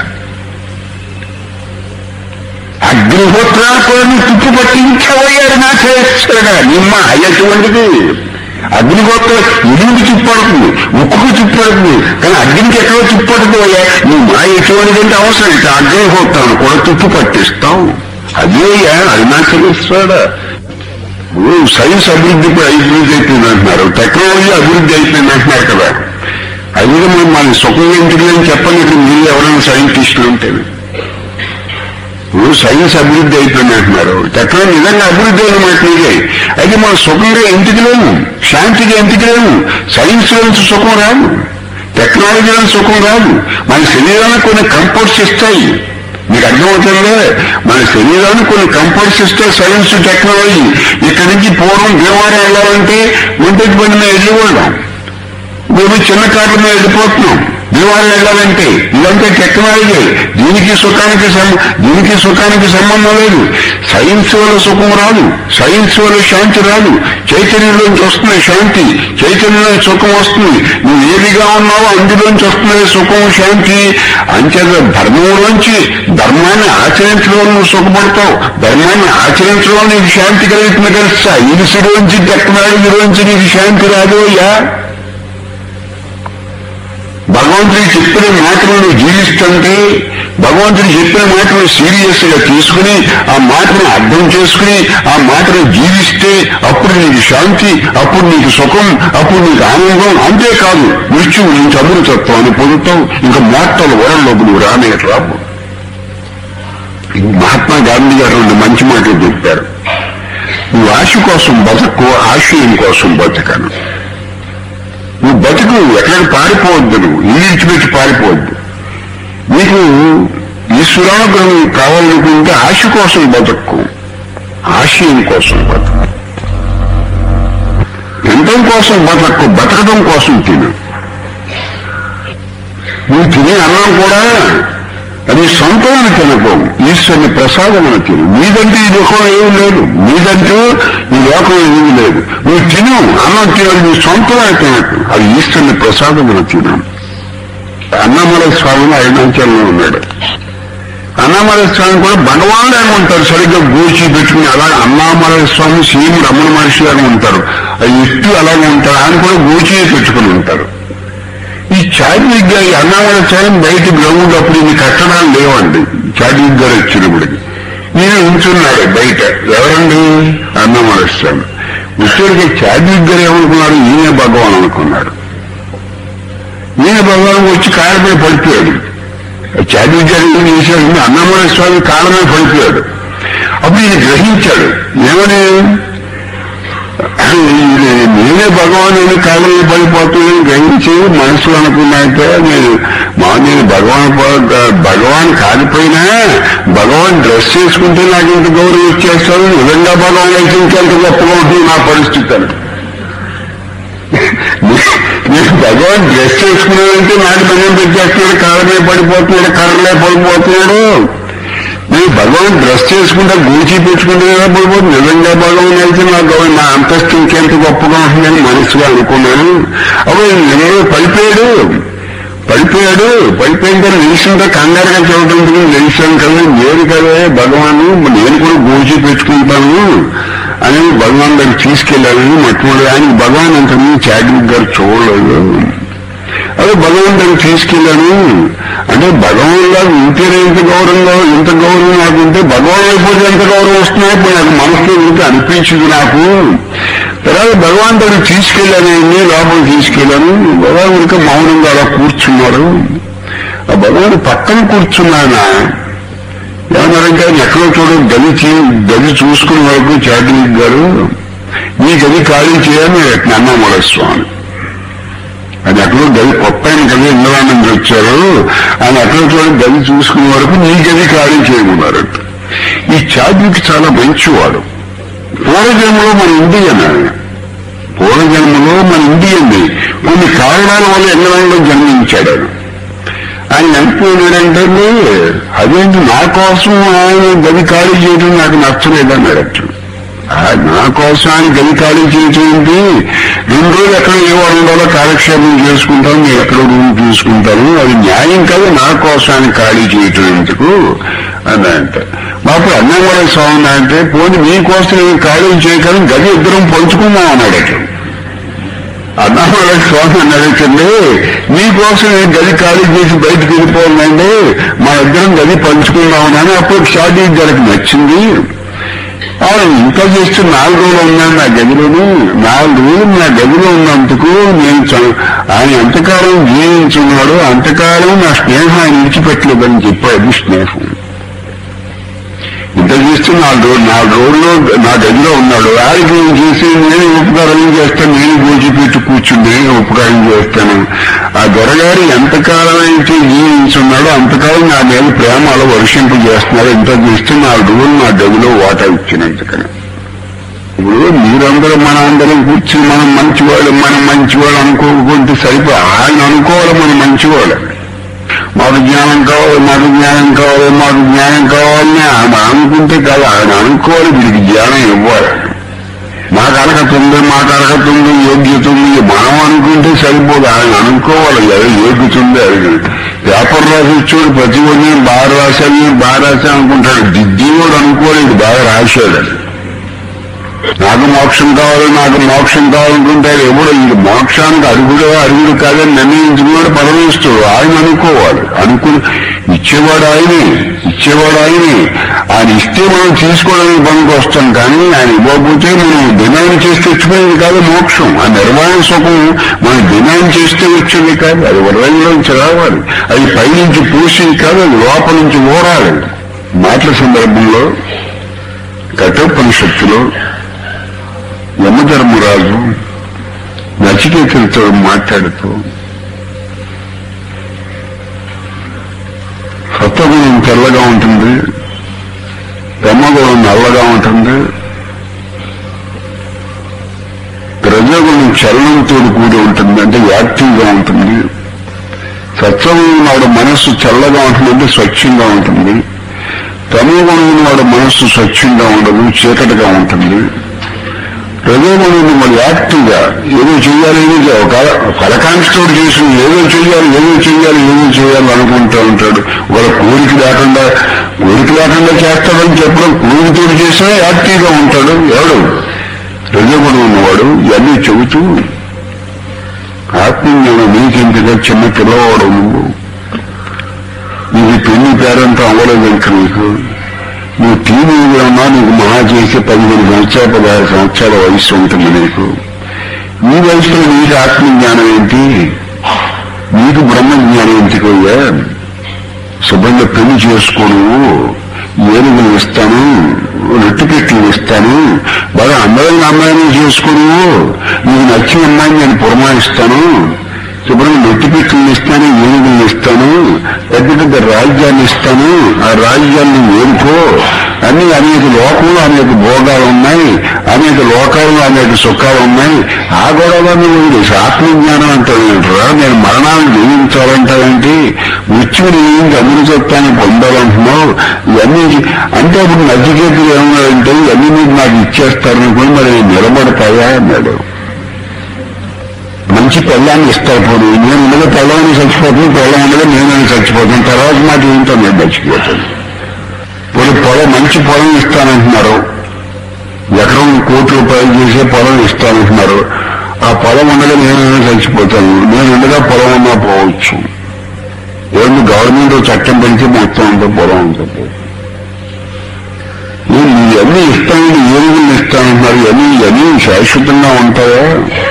అగ్నిహోత్రాలు కూడా నీ తుప్పు పట్టించబోయాడు నా చేస్తాడా నిమ్మ అయ్యటువంటిది అగ్నిహోత్ర ఇరువుకి తిప్పడుతుంది ఉక్కుకు తిప్పడుతుంది కానీ అగ్నికి ఎక్కడో తిప్పడుతుంది అయ్యా నీ మా ఎటువంటిదంటే అవసరం ఇట్లా అగ్నిహోత్రాలు కూడా తుప్పు పట్టిస్తాం అదే అరుణాచలేశ్వరుడా ఇప్పుడు సైన్స్ అభివృద్ధి కూడా అభివృద్ధి అయిపోయింది అంటున్నారు టెక్నాలజీ అభివృద్ధి అయిపోయింది అంటున్నారు కదా అది కూడా మనం మన సుఖంగా ఇంటికి అని చెప్పండి ఇక్కడ మీరు ఎవరైనా సైంటిస్టులు ఉంటేనే ఇప్పుడు సైన్స్ అభివృద్ధి అయిపోయింది అంటున్నారు టెక్నాలజీ నిజంగా అభివృద్ధి అయిన మాట మీరే అయితే మనం సుఖంగా ఇంటికి లేము శాంతిగా ఇంటికి లేము సైన్స్ నుంచి సుఖం రాదు టెక్నాలజీ నుంచి సుఖం రాదు మన శరీరానికి కొన్ని కంఫర్ట్స్ ఇస్తాయి మీకు అర్థమవుతుందే మన శరీరానికి కొన్ని కంఫర్ట్స్ ఇస్తాయి సైన్స్ టెక్నాలజీ ఇక్కడి నుంచి పూర్వం భీమవరం వెళ్ళాలంటే ఒంటికి బండి మీద వెళ్ళిపోవడం మేము చిన్న కార్ల మీద వెళ్ళిపోతున్నాం భీమవరం వెళ్ళాలంటే ఇదంతా టెక్నాలజీ దీనికి సుఖానికి సం- దీనికి సుఖానికి సంబంధం లేదు సైన్స్ వల్ల సుఖం రాదు సైన్స్ వల్ల శాంతి రాదు చైతన్యంలోంచి వస్తుంది శాంతి చైతన్యంలో సుఖం వస్తుంది నువ్వు ఏదిగా ఉన్నావో అందులోంచి వస్తుంది సుఖం శాంతి అంచేత ధర్మంలోంచి ధర్మాన్ని ఆచరించడం నువ్వు సుఖపడతావు ధర్మాన్ని ఆచరించడం నీకు శాంతి కలుగుతుంది కదా ఇరుసులోంచి టెక్నాలజీలోంచి నీకు శాంతి రాదు అయ్యా భగవంతుడు చెప్పిన మాటలు నువ్వు జీవిస్తుంటే భగవంతుడు చెప్పిన మాటను సీరియస్ గా తీసుకుని ఆ మాటను అర్థం చేసుకుని ఆ మాటను జీవిస్తే అప్పుడు నీకు శాంతి అప్పుడు నీకు సుఖం అప్పుడు నీకు ఆనందం అంతేకాదు మృత్యువు నుంచి అమృతత్వాన్ని పొందుతావు ఇంకా మాటలు వరల్లోకి నువ్వు రానే రావు మహాత్మా గాంధీ గారు రెండు మంచి మాటలు చెప్పారు నువ్వు ఆశ కోసం బతకు ఆశయం కోసం బతకను నువ్వు బతుకు ఎక్కడ పారిపోవద్దు నువ్వు ఇల్లు ఇచ్చిపెట్టి పారిపోవద్దు నీకు ఈశ్వరానుగ్రహం కావాలనుకుంటే ఆశ కోసం బతుక్కు ఆశయం కోసం బతుకు తినటం కోసం బతక్కు బతకడం కోసం తిను నువ్వు తినే అన్నం కూడా అది సొంతమైన తినకు ఈశ్వరుని ప్రసాదమైన తిను నీదంటే ఈ లోకం ఏమీ లేదు నీదంటూ ఈ లోకం ఏమీ లేదు నువ్వు తిను అన్నం తినదు నీ సొంతమైన తినకు అది ఈశ్వరుని ప్రసాదమైన తిను అన్నమల స్వామిని అరుణాచలంలో ఉన్నాడు అన్నామల స్వామి కూడా భగవానుడు అని ఉంటారు సరిగ్గా గోచి పెట్టుకుని అలా అన్నామల స్వామి సీఎం రమణ మహర్షి అని ఉంటారు అది ఇష్టు అలాగే ఉంటారు ఆయన కూడా గోచి పెట్టుకుని ఉంటారు ఈ చార్విక్ గారి ఈ అన్నామల స్వామి బయట గ్రౌండ్ అప్పుడు ఇన్ని కట్టడాలు లేవండి చార్విక్ గారు వచ్చినప్పటికి ఈయన ఉంచున్నాడు బయట ఎవరండి అన్నామల స్వామి ఉత్తరికి చార్విక్ గారు ఏమనుకున్నాడు ఈయన భగవాన్ అనుకున్నాడు ఈయన భగవాన్ వచ్చి కాళ్ళపై పడిపోయాడు చార్విక్ గారు ఏం చేశాడు అన్నమల స్వామి కాళ్ళమే పడిపోయాడు అప్పుడు ఈయన గ్రహించాడు ఏమని నేనే భగవాను కాళ్ళని పడిపోతుందని గ్రహించి మనసులో అనుకున్నాక నేను మా నేను భగవాన్ ప- భగవాన్ కాలిపోయినా భగవాన్ డ్రెస్ చేసుకుంటే నాకు ఇంత గౌరవం ఇచ్చేస్తాడు నిజంగా భగవాన్ అయితే ఇంకెంత గొప్పగా ఉంటుంది నా పరిస్థితి అని నేను భగవాన్ డ్రెస్ చేసుకున్నాడంటే నాకు దండం పెట్టేస్తున్నాడు కాళ్ళమే పడిపోతున్నాడు కర్రలే పడిపోతున్నాడు నేను భగవాన్ డ్రెస్ చేసుకుంటా గూచి పెట్టుకుంటే కదా పడిపోతుంది నిజంగా భగవాన్ అయితే నాకు గౌరవం, నా అంతస్తు ఇంకెంత గొప్పగా ఉంటుందని మనసుగా అనుకున్నాను అప్పుడు నేను పడిపోయాడు పడిపోయాడు పడిపోయిన తర్వాత నిలిచింటే కంగారుగా చూడటం నిలిచాను కదా నేను కదా భగవాను నేను కూడా గోచి పెట్టుకుంటాను అని భగవాన్ దగ్గర తీసుకెళ్ళాలని మొట్టమొదటి ఆయనకి భగవాన్ అంతకుముందు చాడ్విక్ గారు చూడలేదు అదే భగవాన్ దగ్గర తీసుకెళ్ళాను అంటే భగవాన్ లాగా ఇంతేనే ఇంత గౌరవంగా ఇంత గౌరవం నాకు ఉంటే భగవాన్ అయిపోతే ఎంత గౌరవం వస్తున్నాయి ఇప్పుడు నాకు మనసులో ఇంత అనిపించింది నాకు తర్వాత భగవంతుడు తీసుకెళ్ళాను నీ లోపల తీసుకెళ్ళాను భగవానుడికి మౌనంగా అలా కూర్చున్నారు ఆ భగవాన్ పక్కన కూర్చున్నానా ఏమన్నారంటే ఆయన ఎక్కడో చూడ గది చే- గది చూసుకునే వరకు చాటిలిక్ గారు నీ గది ఖాళీ చేయని అన్నమూల స్వామి అది ఎక్కడో గది కొత్త ఆయన గది ఇంద్రా నుంచి వచ్చారు ఆయన ఎక్కడో చూడ గది చూసుకునే వరకు నీ గది ఖాళీ చేయమన్నారట ఈ చాటిలిక్ చాలా మంచివాడు పూర్వజన్మలో మన ఇండియన్ ఆయన పూర్వజన్మలో మన ఇండియన్ని కొన్ని కారణాల వల్ల ఇంగ్లాండ్లో జన్మించాడు ఆయన ఆయన ఎంపోయాడంటే అదేంటి నా కోసం ఆయన గది ఖాళీ చేయడం నాకు నచ్చలేదన్నాడట ఆ, నా కోసం ఆయన గది ఖాళీ చేయటం ఏంటి రెండు రోజులు ఎక్కడ ఏ వారం ఉండాలో కాలక్షేపం చేసుకుంటాను నేను ఎక్కడ రూమ్ తీసుకుంటాను అది న్యాయం కాదు నా కోసం ఆయన ఖాళీ చేయటం ఎందుకు అని అంట మాకు అన్నవరం స్వామి అంటే పోనీ మీకోసం నేను ఖాళీ చేయగలను గది ఇద్దరం పంచుకుందాం అన్నాడట అన్నవరం స్వామి అన్నాడటండి మీకోసం నేను గది ఖాళీ చేసి బయటకు వెళ్ళిపోవాలండి మా ఇద్దరం గది పంచుకుందామని అప్పుడు షాదీ గారికి నచ్చింది ఆయన ఇంకా చేస్తే నాలుగు రోజులు ఉన్నాను నా గదిలోను నాలుగు రోజులు నా గదిలో ఉన్నందుకు నేను చ- ఆయన ఎంతకాలం జీవించున్నాడో అంతకాలం నా స్నేహం ఆయన విడిచిపెట్టలేదని చెప్పాడు స్నేహం ఇంత చేస్తే నాలుగు రోజులు నాలుగు రోజుల్లో నా గదిలో ఉన్నాడు ఆయనకి నేను చేసి నేను ఉపకారం చేస్తాను నేను గోచిపెట్టి కూర్చుని నేను ఉపకారం చేస్తాను ఆ దొరగారు ఎంతకాలం అయితే జీవించున్నాడో అంతకాలం నా మీద ప్రేమలో వర్షింపు చేస్తున్నాడు ఇంత చేస్తే నాలుగు రోజులు నా గదిలో వాటా ఇచ్చినందుకని ఇప్పుడు మీరందరూ మన అందరం కూర్చుని మనం మంచివాళ్ళు మనం మంచివాళ్ళు అనుకోకుంటే సరిపో ఆయన అనుకోవాలి మనం మంచివాళ్ళు మాకు జ్ఞానం కావాలి మాకు జ్ఞానం కావాలి మాకు జ్ఞానం కావాలని ఆయన అనుకుంటే కాదు ఆయన అనుకోవాలి వీడికి జ్ఞానం ఇవ్వాలి మాకు అర్హత ఉంది మాకు అర్హత ఉంది యోగ్యత ఉంది మనం అనుకుంటే సరిపోదు ఆయన అనుకోవాలి ఎవరు యోగ్యత ఉంది అది పేపర్ రాసి చూడు ప్రతి ఒక్కరిని బాగా రాశాను బాగా రాశాను అనుకుంటాడు దిద్ది కూడా అనుకోలేదు బాగా రాశాడు అది. నాకు మోక్షం కావాలి నాకు మోక్షం కావాలనుకుంటాడు ఎవడు ఈ మోక్షానికి అడుగుడు అడుగుడు కాదని నిర్ణయించుకున్నాడు పరమేశ్వరుడు ఆయన అనుకోవాలి అనుకుని ఇచ్చేవాడు ఆయనే ఇచ్చేవాడు ఆయనే ఆయన ఇస్తే మనం తీసుకోవడానికి పనికి వస్తాం కానీ ఆయన ఇవ్వకపోతే మనం డిమాండ్ చేస్తే వచ్చిపోయేది కాదు మోక్షం ఆ నిర్మాణ సుఖం మనం డిమాండ్ చేస్తే వచ్చేది కాదు అది వరదంలోంచి రావాలి అది పైనుంచి పూసేది కాదు అది లోపల నుంచి ఓరాలి మాటల సందర్భంలో కఠోపనిషత్తులో యమధర్మరాజు నచికేతులతో మాట్లాడుతూ సత్వగుణం తెల్లగా ఉంటుంది బ్రహ్మగుణం నల్లగా ఉంటుంది రజోగుణం చలనంతో కూడి ఉంటుంది అంటే యాక్టివ్గా ఉంటుంది సత్వగుణం నాడు మనస్సు చల్లగా ఉంటుంది అంటే స్వచ్ఛంగా ఉంటుంది తమోగుణం వాడు మనస్సు స్వచ్ఛంగా ఉండదు చీకటిగా ఉంటుంది రజోగుణం మరి యాక్టివ్గా ఏదో చేయాలి ఏదో చేయాలి ఒక కలకాంక్షతో చేసి ఏదో చేయాలి ఏదో చేయాలి ఏదో చేయాలి అనుకుంటూ ఉంటాడు వాళ్ళ కోరిక లేకుండా కోరిక లేకుండా చేస్తాడని చెప్పడం కోరికతో చేసినా యాక్టివ్గా ఉంటాడు ఎవడు రజోగుణం ఉన్నవాడు ఇవన్నీ చెబుతూ ఆత్మీయంగా నీకెంతగా చిన్న పిల్లవాడు నువ్వు నీకు పెళ్లి పేరంతా అవ్వలేదు ఇంకా నీకు నువ్వు టీవీలో ఉన్నా నీకు మహా చేసి పదిహేను సంవత్సరాలు పదహారు సంవత్సరాల వయసు ఉంటుంది నీకు ఈ వయసులో నీకు ఆత్మజ్ఞానం ఏంటి నీకు బ్రహ్మ జ్ఞానం ఎందుకయ్యా శుభ్రంగా పెళ్లి చేసుకోను ఏనుగులు ఇస్తాను రెట్టుపెట్లు ఇస్తాను బాగా అందమైన అమ్మాయిని చేసుకోను నీకు నచ్చిన అమ్మాయిని నేను పురమాయిస్తాను శుభ్రంగా నెట్టిపెట్టులు ఇస్తాను ఏనుగులు ఇస్తాను పెద్ద పెద్ద రాజ్యాన్ని ఇస్తాను ఆ రాజ్యాన్ని ఏనుకో అన్ని అనేక లోకంలో అనేక భోగాలు ఉన్నాయి అనేక లోకాల్లో అనేక సుఖాలు ఉన్నాయి ఆ గొడవలను నువ్వు ఆత్మజ్ఞానం అంటావేంటరా నేను మరణాన్ని జయించాలంటావేంటి మృత్యువుని జయించి అమృతత్వాన్ని పొందాలంటున్నావు ఇవన్నీ అంటే అప్పుడు నచికేతులు ఏమన్నాడంటే ఇవన్నీ మీకు నాకు ఇచ్చేస్తారనుకుని మరి నిలబడతాయా అన్నాడు మంచి పెళ్ళాన్ని ఇస్తారు పోనీ నేను ఉండగా పెళ్ళాన్ని చచ్చిపోతుంది పెళ్ళం ఉండగా నేనని చచ్చిపోతాను తర్వాత మాట ఏంటో నేను చచ్చిపోతాను పోనీ పొలం మంచి పొలం ఇస్తానంటున్నారు ఎకరం కోటి రూపాయలు చేసే పొలం ఇస్తానంటున్నారు ఆ పొలం ఉండగా నేనైనా చచ్చిపోతాను నేను ఉండగా పొలం ఉన్నా పోవచ్చు ఏంటి గవర్నమెంట్ చట్టం పెంచి మొత్తం అంతా పొలం ఉంటుంది ఏం నీ ఇవన్నీ ఇస్తానండి ఏనుగులు ఇస్తానంటున్నారు ఇవన్నీ ఇవన్నీ శాశ్వతంగా ఉంటాయా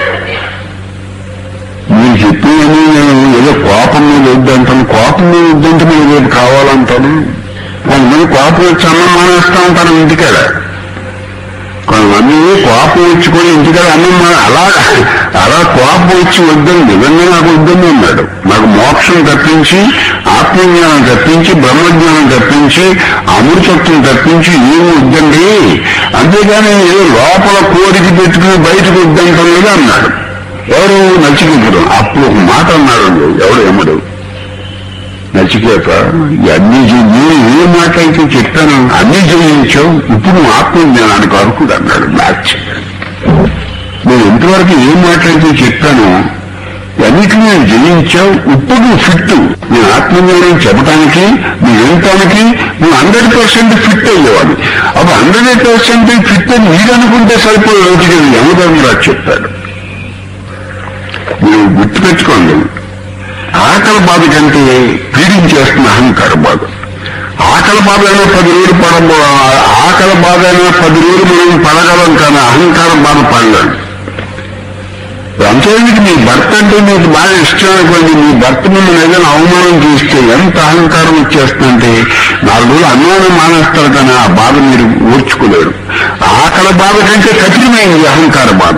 మీరు చెప్పినవన్నీ నేను ఏదో కోపం మీద వద్దంటాను కోపం మీద వద్దంటే మీరు రేపు కావాలంటాను కొంతమంది కోపం వచ్చి అన్నం మానేస్తా ఉంటారు ఇంటికాడ కొంతమంది కోపం వచ్చి కూడా ఇంటికాడ అన్నం మా- అలా అలా కోపం వచ్చి వద్దని నిజంగా నాకు వద్దని అన్నాడు నాకు మోక్షం తప్పించి ఆత్మజ్ఞానం తప్పించి బ్రహ్మజ్ఞానం తప్పించి అమృతత్వం తప్పించి ఏమి వద్దండి అంతేగాని ఏదో లోపల కోరిక పెట్టుకుని బయటకు వద్దంటాం లేదా అన్నాడు ఎవరు నచ్చికెప్పుడు అప్పుడు ఒక మాట అన్నాడు ఎవడు ఎమ్మడు నచికేత అన్ని నేను ఏ మాట అయితే చెప్పాను అన్ని జయించావు ఇప్పుడు నువ్వు ఆత్మజ్ఞానానికి అర్హుడు అన్నాడు మ్యాచ్ నేను ఇంతవరకు ఏ మాట అయితే చెప్పాను అన్నిటిని నేను జయించావు ఇప్పుడు నువ్వు ఫిట్ నేను ఆత్మజ్ఞానం చెప్పడానికి నువ్వు వినటానికి నువ్వు హండ్రెడ్ పర్సెంట్ ఫిట్ అయ్యేవాడు అప్పుడు హండ్రెడ్ పర్సెంట్ ఫిట్ అని మీరు అనుకుంటే సరిపోయే రోజుకి యమధర్మరాజు చెప్పాడు మీరు గుర్తుపెట్టుకోండి ఆకలి బాధ కంటే పీడించేస్తున్న అహంకార బాధ ఆకలి బాధ అయినా పది రోజులు పడ ఆకలి బాధ అయినా పది రోజులు మనం పడగలం కానీ అహంకార బాధ పడలేం అంతేందుకు మీ భర్త అంటే మీకు బాగా ఇష్టం అనుకోండి మీ భర్త మిమ్మల్ని ఏదైనా అవమానం చేస్తే ఎంత అహంకారం వచ్చేస్తుందంటే నాలుగు రోజులు అన్నాన్ని మానేస్తారు కానీ ఆ బాధ మీరు ఓర్చుకోలేరు ఆకలి బాధ కంటే కఠినమైంది ఈ అహంకార బాధ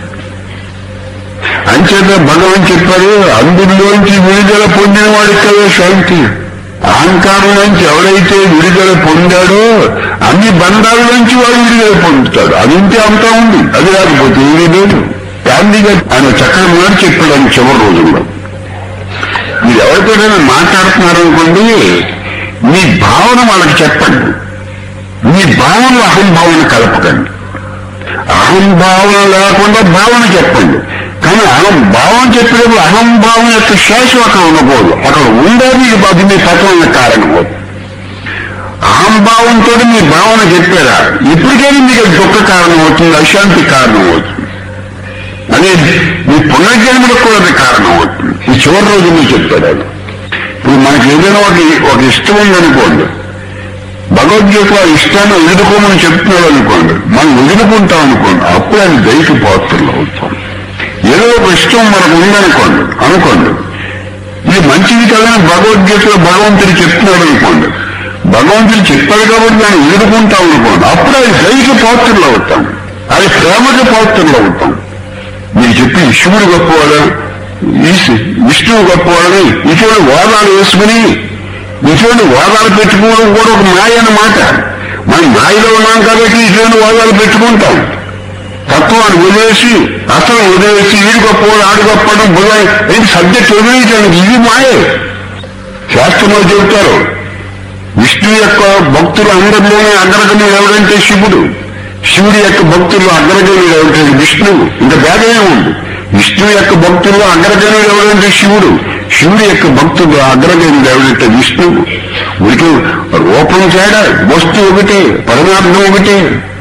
అంచేత భగవాన్ చెప్పారు అందులోంచి విడుదల పొందిన వాడికి కదా శాంతి అహంకారం నుంచి ఎవరైతే విడుదల పొందాడో అన్ని బంధాల నుంచి వాడు విడుదల పొందుతాడు అది ఉంటే అంతా ఉంది అది రాకపోతే ఏమీ లేదు గాంధీ గారు ఆయన చక్కగా మాట చెప్పాడు ఆయన చివరి రోజుల్లో మీరు ఎవరితోనైనా మాట్లాడుతున్నారనుకోండి మీ భావన వాళ్ళకి చెప్పండి మీ భావనలో అహంభావన కలపకండి అహంభావన లేకుండా భావన చెప్పండి కానీ అహం భావన చెప్పినప్పుడు అహంభావం యొక్క శేషం అక్కడ ఉండకూడదు అక్కడ ఉండాలి అది మీ పతనం కారణం అవుతుంది అహంభావంతో మీ భావన చెప్పారా ఇప్పటికైనా మీకు అది దుఃఖ కారణం అవుతుంది అశాంతి కారణం అవుతుంది అదే మీ పునర్జన్మలకు కూడా అది కారణం అవుతుంది ఈ చివరి రోజు మీరు చెప్తాడు ఆయన ఇప్పుడు మనకి ఏదైనా ఒక ఒక ఇష్టం ఉందనుకోండి భగవద్గీతలో ఆ ఇష్టాన్ని వదులుకోమని చెప్తున్నాడు అనుకోండి మనం వదులుకుంటాం అనుకోండి అప్పుడు అది దైకి పాత్రలు అవుతాం ఏదో ఒక ఇష్టం మనకు ఉందనుకోండి అనుకోండి ఇది మంచిది కదా అని భగవద్గీతలో భగవంతుడు చెప్తున్నాడు అనుకోండి భగవంతుడు చెప్పాడు కాబట్టి దాన్ని వదులుకుంటాం అనుకోండి అప్పుడు అది దైకి పాత్రలు అవుతాం అది ప్రేమకి పాత్రలు అవుతాం మీరు చెప్పి శివుడు గొప్పవాడా ఈశ్- విష్ణువు గొప్పవాడని ఇటువంటి వాదాలు వేసుకుని ఇటువంటి వాదాలు పెట్టుకోవడం కూడా ఒక మాయ అన్నమాట మనం మాయలో ఉన్నాం కాబట్టి ఇటువంటి వాదాలు పెట్టుకుంటాం తత్వాన్ని వదిలేసి అసలు వదిలేసి వీడు గొప్పవాడు ఆడు గొప్పవాడు బుధాయి ఏంటి సబ్జెక్ట్ వదిలేయటానికి ఇది మాయే శాస్త్రంలో చెబుతారు విష్ణు యొక్క భక్తులు అందరిలోనే అగ్రగణ్యుడు ఎవరంటే శివుడు శివుడి యొక్క భక్తుల్లో అగ్రగణ్యుడు ఎవరంటే విష్ణువు ఇంకా భేదమే ఉంది విష్ణువు యొక్క భక్తుల్లో అగ్రగణ్యుడు ఎవరంటే శివుడు శివుడి యొక్క భక్తుల్లో అగ్రగణ్యుడు ఎవరంటే విష్ణువు వీటి రూపం తేడా వస్తువు ఒకటే పరమార్థం ఒకటే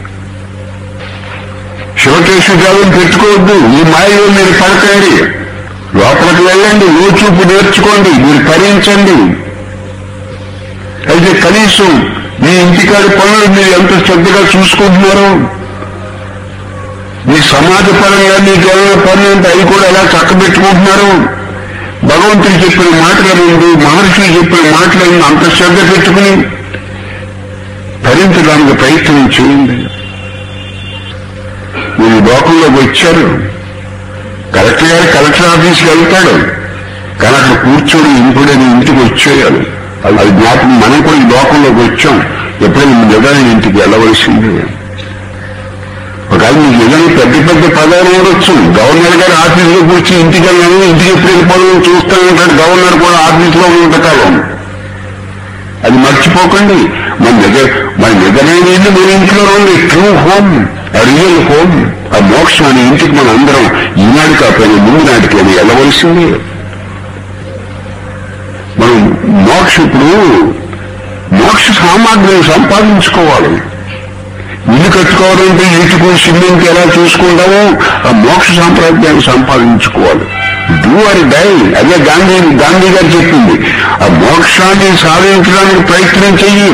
శివకేశ్వరాలను పెట్టుకోవద్దు ఈ మాయలో మీరు పడకండి లోపలికి వెళ్ళండి లోచూపు నేర్చుకోండి మీరు భరించండి అయితే కనీసం మీ ఇంటికాడి పనులు మీరు ఎంత శ్రద్ధగా చూసుకుంటున్నారో మీ సమాజపరంగా మీకు ఏమైనా పనులు ఉంటే అవి కూడా ఎలా చక్కబెట్టుకుంటున్నారు భగవంతుడు చెప్పిన మాటల ముందు మహర్షులు చెప్పిన మాటల ముందు అంత శ్రద్ధ పెట్టుకుని భరించడానికి ప్రయత్నం చేయండి మీరు లోకంలోకి వచ్చారు కలెక్టర్ గారు కలెక్టర్ ఆఫీస్కి వెళ్తాడు కానీ అక్కడ కూర్చొని ఇంపుడని ఇంటికి వచ్చేయాలి అది అది జ్ఞాపకం మనం కూడా ఈ లోకంలోకి వచ్చాం ఎప్పుడైనా మీ నిజాన్ని ఇంటికి వెళ్ళవలసిందే ఒకవేళ మీకు ఏదైనా పెద్ద పెద్ద పదాలు ఉండొచ్చు గవర్నర్ గారు ఆఫీసులో కూర్చి ఇంటికి వెళ్ళాను ఇంటికి ఎప్పుడు వెళ్ళిపోవడం చూస్తానంటాడు గవర్నర్ కూడా ఆఫీసులో ఉంటకాలం అది మర్చిపోకండి మన దగ్గర మన నిజమైన ఇల్లు మన ఇంట్లో ఉంది ట్రూ హోమ్ రియల్ హోమ్ ఆ మోక్షం అనే ఇంటికి మన అందరం ఈనాడు కాకపోయినా ముందు నాటికైనా వెళ్ళవలసిందే మనం మోక్ష ఇప్పుడు మోక్ష సామాగ్రిని సంపాదించుకోవాలి ఇల్లు కట్టుకోవాలంటే ఇటుకు సిమెంట్ ఎలా చూసుకుంటామో ఆ మోక్ష సాంప్రదాయాన్ని సంపాదించుకోవాలి డూ ఆర్ డై అదే గాంధీ గాంధీ గారు చెప్పింది ఆ మోక్షాన్ని సాధించడానికి ప్రయత్నం చెయ్యి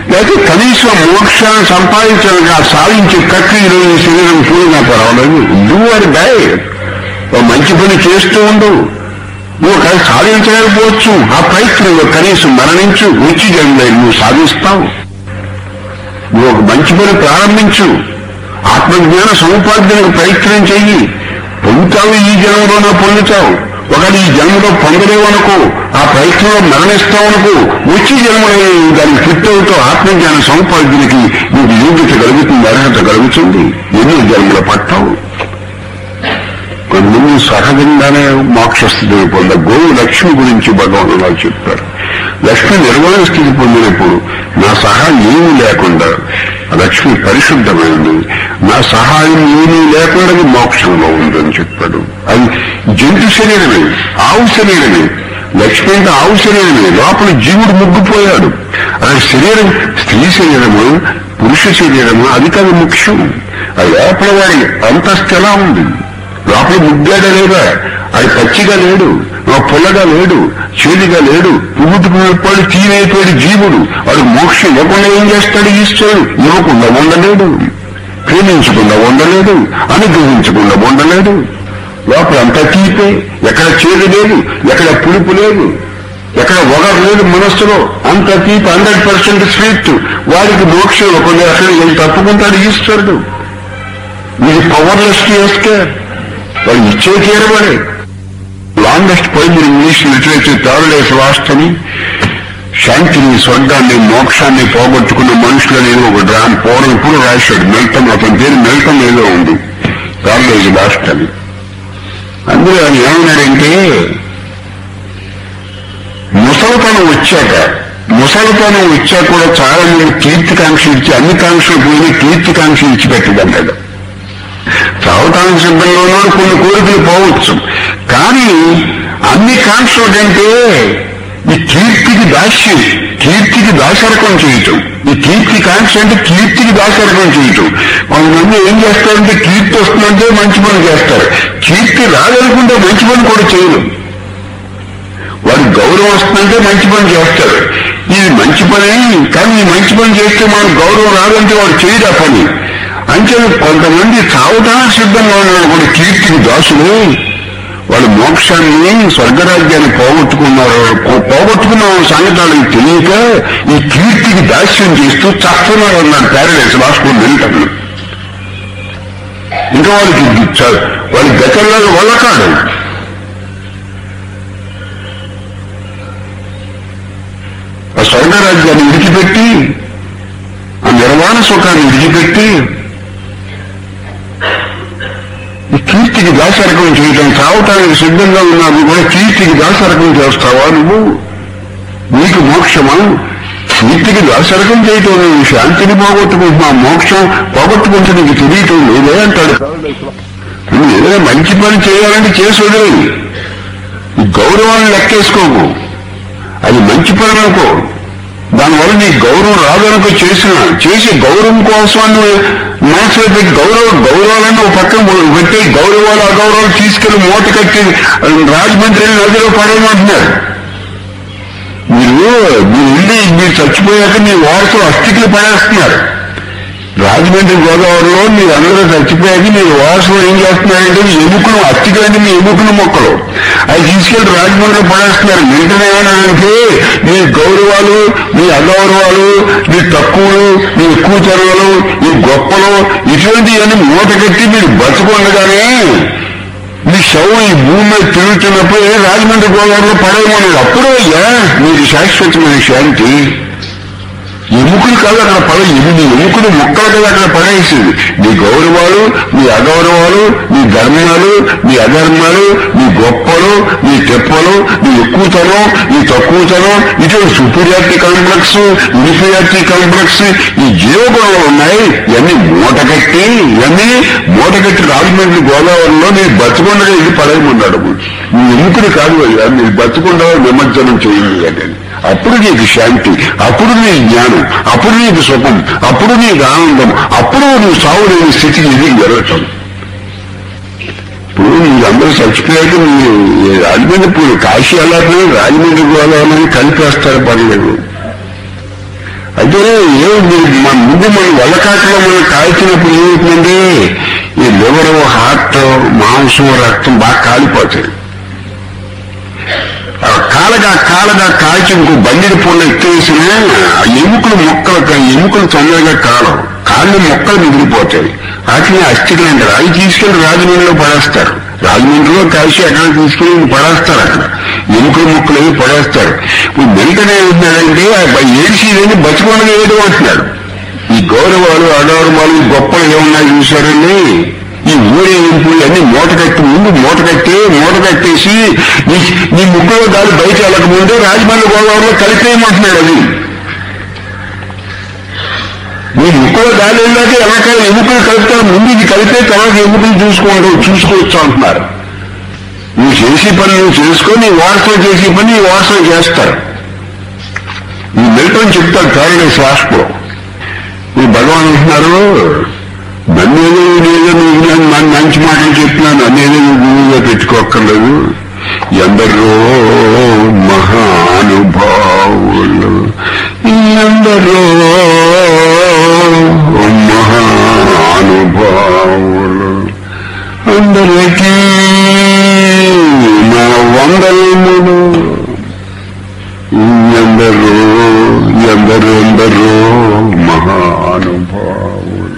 లేకపోతే కనీసం మోక్షాన్ని సంపాదించడానికి ఆ సాధించే ప్రక్రియలో ఈ శరీరం పోయినా పర్వాలేదు డూ ఆర్ డై ఓ మంచి పని చేస్తూ ఉండు నువ్వు కానీ సాధించలేకపోవచ్చు ఆ ప్రయత్నంలో కనీసం మరణించు వచ్చి జన్మలో నువ్వు సాధిస్తావు నువ్వు ఒక మంచి పని ప్రారంభించు ఆత్మజ్ఞాన సముపార్జనకు ప్రయత్నం చెయ్యి పొందుతావు ఈ జన్మలోనే పొందుతావు ఒకటి ఈ జన్మలో పొందలేవనుకో ఆ ప్రయత్నంలో మరణిస్తావనుకో వచ్చి జన్మలో దానికి ఫిట్ అవుతావు ఆత్మజ్ఞాన సముపార్జనకి నీకు యోగ్యత కలుగుతుంది అర్హత కలుగుతుంది ఎన్నో జన్మల పట్టావు కొంతమంది సహజంగానే మోక్ష స్థితిని పొంద గోవు లక్ష్మి గురించి భగవాన్ అలా చెప్తారు లక్ష్మి నిర్వాణ స్థితి పొందినప్పుడు నా సహాయం ఏమీ లేకుండా ఆ లక్ష్మి పరిశుద్ధమైంది నా సహాయం ఏమీ లేకుండా అది మోక్షంలో ఉందని చెప్పాడు అది జంతు శరీరమే ఆవు శరీరమే లక్ష్మి అంటే ఆవు శరీరమే లోపల జీవుడు ముగ్గిపోయాడు అది శరీరం స్త్రీ శరీరము పురుష శరీరము అది కాదు ముఖ్యం అది లోపల వాడి అంతస్తు ఎలా ఉంది లోపల ముగ్గాడా లేదా అది పచ్చిగా లేడు ఆ పుల్లగా లేడు చేదుగా లేడు పువ్వుతుకుపోయి తీరైపోయాడు జీవుడు వాడు మోక్షం ఇవ్వకుండా ఏం చేస్తాడు ఈశ్వరుడు ఇవ్వకుండా ఉండలేడు ప్రేమించకుండా ఉండలేడు అనుగ్రహించకుండా ఉండలేడు లోపల అంతా తీపే ఎక్కడ చేదు లేదు ఎక్కడ పులుపు లేదు ఎక్కడ ఒగరు లేదు మనస్సులో అంత తీపి హండ్రెడ్ పర్సెంట్ స్వీట్ వాడికి మోక్షం ఇవ్వకుండా ఎక్కడ ఏం తప్పుకుంటాడు ఈశ్వరుడు ఇది పవర్లెస్ ఎస్కేర్ వాడు ఇచ్చే తీరబడే లాంగెస్ట్ పోయిన English literature third days last అని శాంతిని స్వర్గాన్ని మోక్షాన్ని పోగొట్టుకున్న మనుషులు అనేది ఒక డ్రాన్ పూర్వం ఇప్పుడు రాశాడు మెల్టం అతని పేరు మెల్టం ఏదో ఉంది థర్డ్ డేస్ లాస్ట్ అని అందులో ఆయన ఏమన్నాడంటే ముసలితనం వచ్చాక ముసలితనం వచ్చాక కూడా చాలా మంది కీర్తికాంక్ష ఇచ్చి అన్ని కాంక్షలు పోయి కీర్తికాంక్ష ఇచ్చిపెట్టదంటాడు చావటానికి సిద్ధంగా ఉన్నాడు కొన్ని కోరికలు పోవచ్చు కానీ అన్ని కాంక్షలు కంటే ఈ కీర్తికి దాస్యం కీర్తికి దాసరకం చేయటం ఈ కీర్తి కాంక్ష అంటే కీర్తికి దాసరకం చేయటం కొంతమంది ఏం చేస్తారంటే కీర్తి వస్తుందంటే మంచి పని చేస్తారు కీర్తి రాదనుకుంటే మంచి పని కూడా చేయరు వాడు గౌరవం వస్తుందంటే మంచి పని చేస్తాడు ఇది మంచి పని కానీ ఈ మంచి పని చేస్తే మనకు గౌరవం రాదంటే వాడు చేయడు ఆ పని అంటే కొంతమంది చావటానికి సిద్ధంగా ఉన్నాడు కూడా కీర్తికి దాసులు వాళ్ళు మోక్షాన్ని స్వర్గరాజ్యాన్ని పోగొట్టుకున్నారు పో- పోగొట్టుకున్న సంగతి వాళ్ళకి తెలియక ఈ కీర్తికి దాస్యం చేస్తూ చస్తున్నారు అన్నాడు ప్యారడైస్ లాస్ట్ వింటాను ఇంకా వాళ్ళకి చ- వాళ్ళ గతంలో వల్ల కాడు ఆ స్వర్గరాజ్యాన్ని విడిచిపెట్టి ఆ నిర్వాణ సుఖాన్ని విడిచిపెట్టి ఈ కీర్తికి దాసరకం చేయటం చావటానికి సిద్ధంగా ఉన్నావు కూడా కీర్తికి దాసరకం చేస్తావా నువ్వు నీకు మోక్షమా కీర్తికి దాసరకం చేయటం నువ్వు శాంతిని పోగొట్టుకుంటున్నావు మోక్షం పోగొట్టుకుంటే నీకు తెలియటం లేదే అంటాడు నువ్వు ఏదైనా మంచి పని చేయాలంటే చేసి వదిలేయి ఈ గౌరవాన్ని లెక్కేసుకోకు అది మంచి పని అనుకో దానివల్ల నీ గౌరవం రాదనుకో చేసిన చేసి గౌరవం కోసం నువ్వు మనసులో పెట్టి గౌరవం గౌరవాలను ఒక పక్కన పెట్టి గౌరవాలు అగౌరవాలు తీసుకెళ్లి మూట కట్టి రాజమండ్రి నదిలో పడేయమంటున్నారు మీరు మీరు వెళ్ళి మీరు చచ్చిపోయాక మీ వారసులు అస్థికులు పడేస్తున్నారు రాజమండ్రి గోదావరిలో మీరు అందరూ చచ్చిపోయాక మీ వారసులు ఏం చేస్తున్నారంటే మీ ఎముకలు అస్థికులంటే మీ ఎముకల మొక్కలు అవి తీసుకెళ్లి రాజమండ్రిలో పడేస్తున్నారు వెంటనే ఏమన్నారంటే మీ గౌరవాలు మీ అగౌరవాలు మీ తక్కువలు మీ ఎక్కువ చదువులు మీ గొప్పలు ఇటువంటివన్నీ మూట కట్టి మీరు బతుకుండగానే మీ శవం ఈ భూమి మీద తిరుగుతున్నప్పుడు రాజమండ్రి గోదావరిలో పడేయమన్నాడు అప్పుడు అయ్యా మీకు శాశ్వతమైన శాంతి ఎముకలు కాదు అక్కడ పడే ఇవి నీ ఎముకలు మొక్కలు కదా అక్కడ పడేసింది నీ గౌరవాలు నీ అగౌరవాలు నీ ధర్మాలు నీ అధర్మాలు నీ గొప్పలు నీ తెప్పలు నీ ఎక్కువతనం నీ తక్కువతనం ఇటువంటి సుపీరియారిటీ కాంప్లెక్స్ ఇన్ఫీరియారిటీ కాంప్లెక్స్ ఈ జీవగుణాలు ఉన్నాయి ఇవన్నీ మూట కట్టి ఇవన్నీ మూట కట్టి రాజమండ్రి గోదావరిలో మీరు బతుకుండగా ఇది పడేయమన్నాడు నీ ఎముకలు కాదు అయ్యా మీరు బతుకుండగా నిమజ్జనం చేయండి అంటే అప్పుడు నీకు శాంతి అప్పుడు నీ జ్ఞానం అప్పుడు నీకు సుఖం అప్పుడు నీకు ఆనందం అప్పుడు నువ్వు సావు లేని స్థితికి ఇది జరగటం ఇప్పుడు మీరందరూ చచ్చిపోయాక మీరు ఈ రాజమండ్రి ఇప్పుడు కాశీ వెళ్ళకపోయినా రాజమండ్రి గోదావరి కలిపేస్తారు పర్లేదు అయితే ఏమిటి మన ముందు మన వల్లకాట్లో మనం కాల్చినప్పుడు ఏమవుతుందంటే ఈ లివర్ హార్ట్ మాంసం రక్తం బాగా కాలిపోతాయి ఆ కాలగా కాలగా కాల్చి ఇంకో బండిడి పొల్ల ఎక్కేసిన ఆ ఎముకలు మొక్కలు ఎముకలు తొందరగా కాలం కాళ్ళు మొక్కలు మిగిలిపోతాయి వాటిని అస్థికలు అంటారు అవి తీసుకెళ్లి రాజమండ్రిలో పడేస్తారు రాజమండ్రిలో కలిసి అక్కడ తీసుకెళ్లి పడేస్తారు అక్కడ ఎముకలు మొక్కలు అవి పడేస్తారు ఇప్పుడు వెంటనే ఏమంటున్నాడంటే ఏడిసి బతుకుండా ఏదో అంటున్నాడు ఈ గౌరవాలు అగౌరవాలు ఈ గొప్పలు ఏమన్నా చూశారండి ఈ ఊరేగింపు అన్ని మూట కట్టి ముందు మూట కట్టి మూట కట్టేసి నీ నీ ముక్కులో గాలి బయట వెళ్ళకముందే రాజమండ్రి గోదావరిలో కలిపేయమంటున్నాడు అది నీ ముక్కులో గాలి వెళ్ళాక ఎలాక ఎముకలు కలుపుతారు ముందు ఇది కలిపే తర్వాత ఎముకలు చూసుకోండి చూసుకోవచ్చు అంటున్నారు నువ్వు చేసే పని నువ్వు చేసుకో నీ వారసులు చేసే పని నీ వారసులు చేస్తారు ఈ మిల్టన్ చెప్తాడు థర్డ్ శ్వాసలో ఈ భగవాన్ అంటున్నారు నన్నేదో నేదో నువ్వు నన్ను నన్ను మంచి మాటలు చెప్పినాను అన్నేదో నువ్వు గురువుగా పెట్టుకోక్కర్లేదు ఎందరో మహానుభావులు ఎందరో మహానుభావులు అందరికీ నా వందలములు ఎందరో ఎందరో ఎందరో మహానుభావులు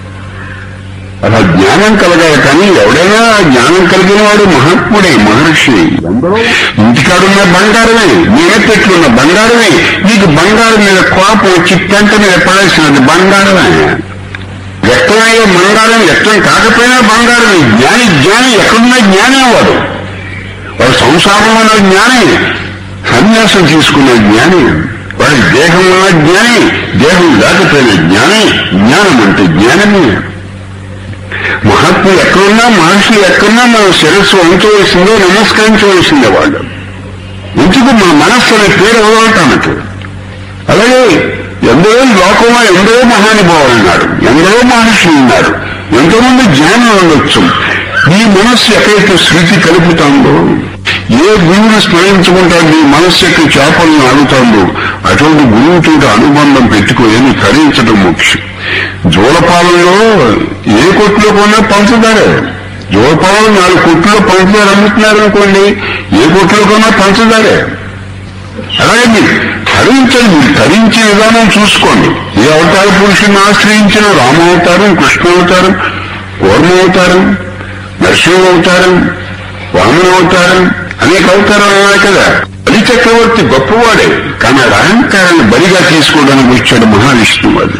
అలా జ్ఞానం కలగాలి కానీ ఎవడైనా జ్ఞానం కలిగిన వాడు మహాత్ముడే మహర్షి ఇంటికాడున్న బంగారమే నేనే పెట్టుకున్న బంగారమే నీకు బంగారం మీద కోపం వచ్చి పెంట మీద పడేసినది బంగారమే వ్యక్తమయ్యే బంగారం వ్యక్తం కాకపోయినా బంగారమే జ్ఞాని జ్ఞాని ఎక్కడున్నా జ్ఞానే వాడు వాడు సంసారంలో ఉన్న జ్ఞాని సన్యాసం తీసుకున్న జ్ఞాని వాడి దేహం ఉన్న జ్ఞాని దేహం లేకపోయిన జ్ఞాని జ్ఞానం అంటే జ్ఞానమే మహాత్ములు ఎక్కడున్నా మహర్షులు ఎక్కడున్నా మనం శిరస్సు వంచవలసిందే నమస్కరించవలసిందే వాళ్ళు ఎందుకు మా మనస్సు అనే పేరు వదలటానికి అలాగే ఎందరో లోకంలో ఎందరో మహానుభావులు ఉన్నారు ఎందరో మహర్షులు ఉన్నారు ఎంతోమంది జ్ఞానం ఉండొచ్చు నీ మనస్సు ఎక్కడైతే శృతి కలుపుతాందో ఏ గురువుని స్మరించుకుంటా నీ మనస్సు యొక్క చేపలను ఆడుతాందో అటువంటి గురువుతో అనుబంధం పెట్టుకోని కరించడం ముఖ్యం జోలపాలలో ఏ కొట్లో కొన్నా పంచదారే జోలపాలలో నాలుగు కొట్లో పంచదార అమ్ముతున్నారు అనుకోండి ఏ కొట్లో కొన్నా పంచదారే అలాగే మీరు ధరించండి మీరు ధరించే విధానం చూసుకోండి ఏ అవతార పురుషుని ఆశ్రయించిన రామావతారం కృష్ణావతారం కూర్మావతారం నరసింహావతారం వామనావతారం అనేక అవతారాలు ఉన్నాయి కదా బలి చక్రవర్తి గొప్పవాడే కానీ ఆ అహంకారాన్ని బలిగా తీసుకోవడానికి వచ్చాడు మహావిష్ణువు అది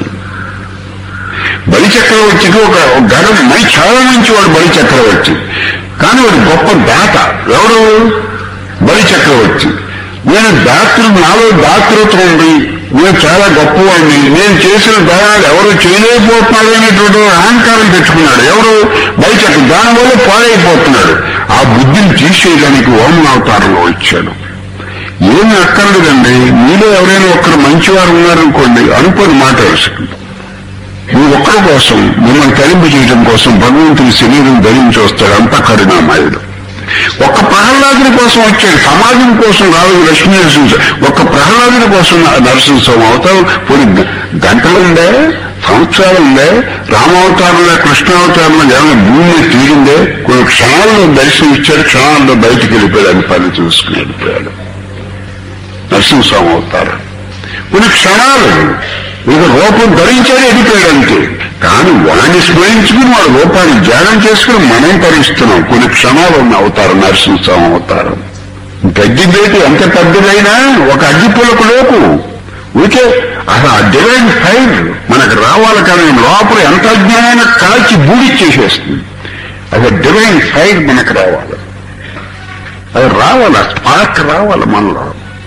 బలి చక్రవర్తికి ఒక ఒక గర్వం మరి చాలా మంచివాడు బలి చక్రవర్తి కానీ వాడు గొప్ప దాత ఎవరు బలి చక్రవర్తి నేను దాతృ నాలో దాతృత్వం ఉంది నేను చాలా గొప్పవాడిని నేను చేసిన దానాలు ఎవరు చేయలేకపోతున్నారు అనేటువంటి అహంకారం పెట్టుకున్నాడు ఎవరు బలి చక్ర దానివల్ల పాడైపోతున్నాడు ఆ బుద్ధిని తీసేయడానికి ఓమనావతారంలో వచ్చాడు ఏమి అక్కర్లేదండి మీలో ఎవరైనా ఒక్కరు మంచివారు ఉన్నారనుకోండి అనుకోని మాట వస్తుంది మీ ఒక్కరి కోసం మిమ్మల్ని తరింపు చేయడం కోసం భగవంతుని శరీరం ధరించి వస్తాడు అంత కరుణామయుడు ఒక్క ప్రహ్లాదుని కోసం వచ్చాడు సమాజం కోసం రాదు లక్ష్మీ నరసింహ ఒక్క ప్రహ్లాదుని కోసం నరసింహం అవుతాం కొన్ని గంటలు ఉండే సంవత్సరాలు ఉండే రామావతారంలో కృష్ణావతారంలో ఏమైనా భూమి మీద తీరిందే కొన్ని క్షణాల్లో దర్శనం ఇచ్చాడు క్షణాల్లో బయటికి వెళ్ళిపోయాడు అని పని చూసుకుని వెళ్ళిపోయాడు నరసింహస్వామి అవుతారు కొన్ని క్షణాలు ఇక రూపం ధరించాడు ఎదిపోయాడు అంతే కానీ వాడిని స్మరించుకుని వాడు రూపాన్ని ధ్యానం చేసుకుని మనం తరిస్తున్నాం కొన్ని క్షణాలు ఉన్న అవతారం నరసింహస్వామి అవతారం గడ్డి బేటి ఎంత పెద్దదైనా ఒక అగ్గిపులకు లోపు ఊరికే అసలు ఆ డివైన్ ఫైర్ మనకు రావాలి కానీ లోపల ఎంత అజ్ఞానమైన కాల్చి బూడిచ్చేసేస్తుంది అది డివైన్ ఫైర్ మనకు రావాలి అది రావాలి స్పార్క్ రావాలి మనలో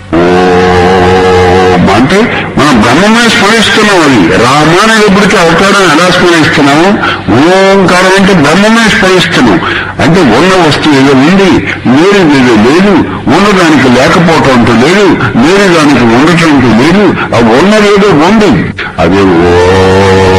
ఓం అంటే మనం బ్రహ్మమే స్మరిస్తున్నాం అది రామాని ఎప్పటికీ అవతారం ఎలా స్మరిస్తున్నాము ఓంకారం అంటే బ్రహ్మమే స్మరిస్తున్నాం అంటే ఉన్న వస్తువు ఏదో ఉంది లేని ఏదో లేదు ఉన్నదానికి లేకపోవటం అంటూ లేదు లేని దానికి ఉండటం అంటూ లేదు ఆ ఉన్నది ఏదో ఉంది అది ఓ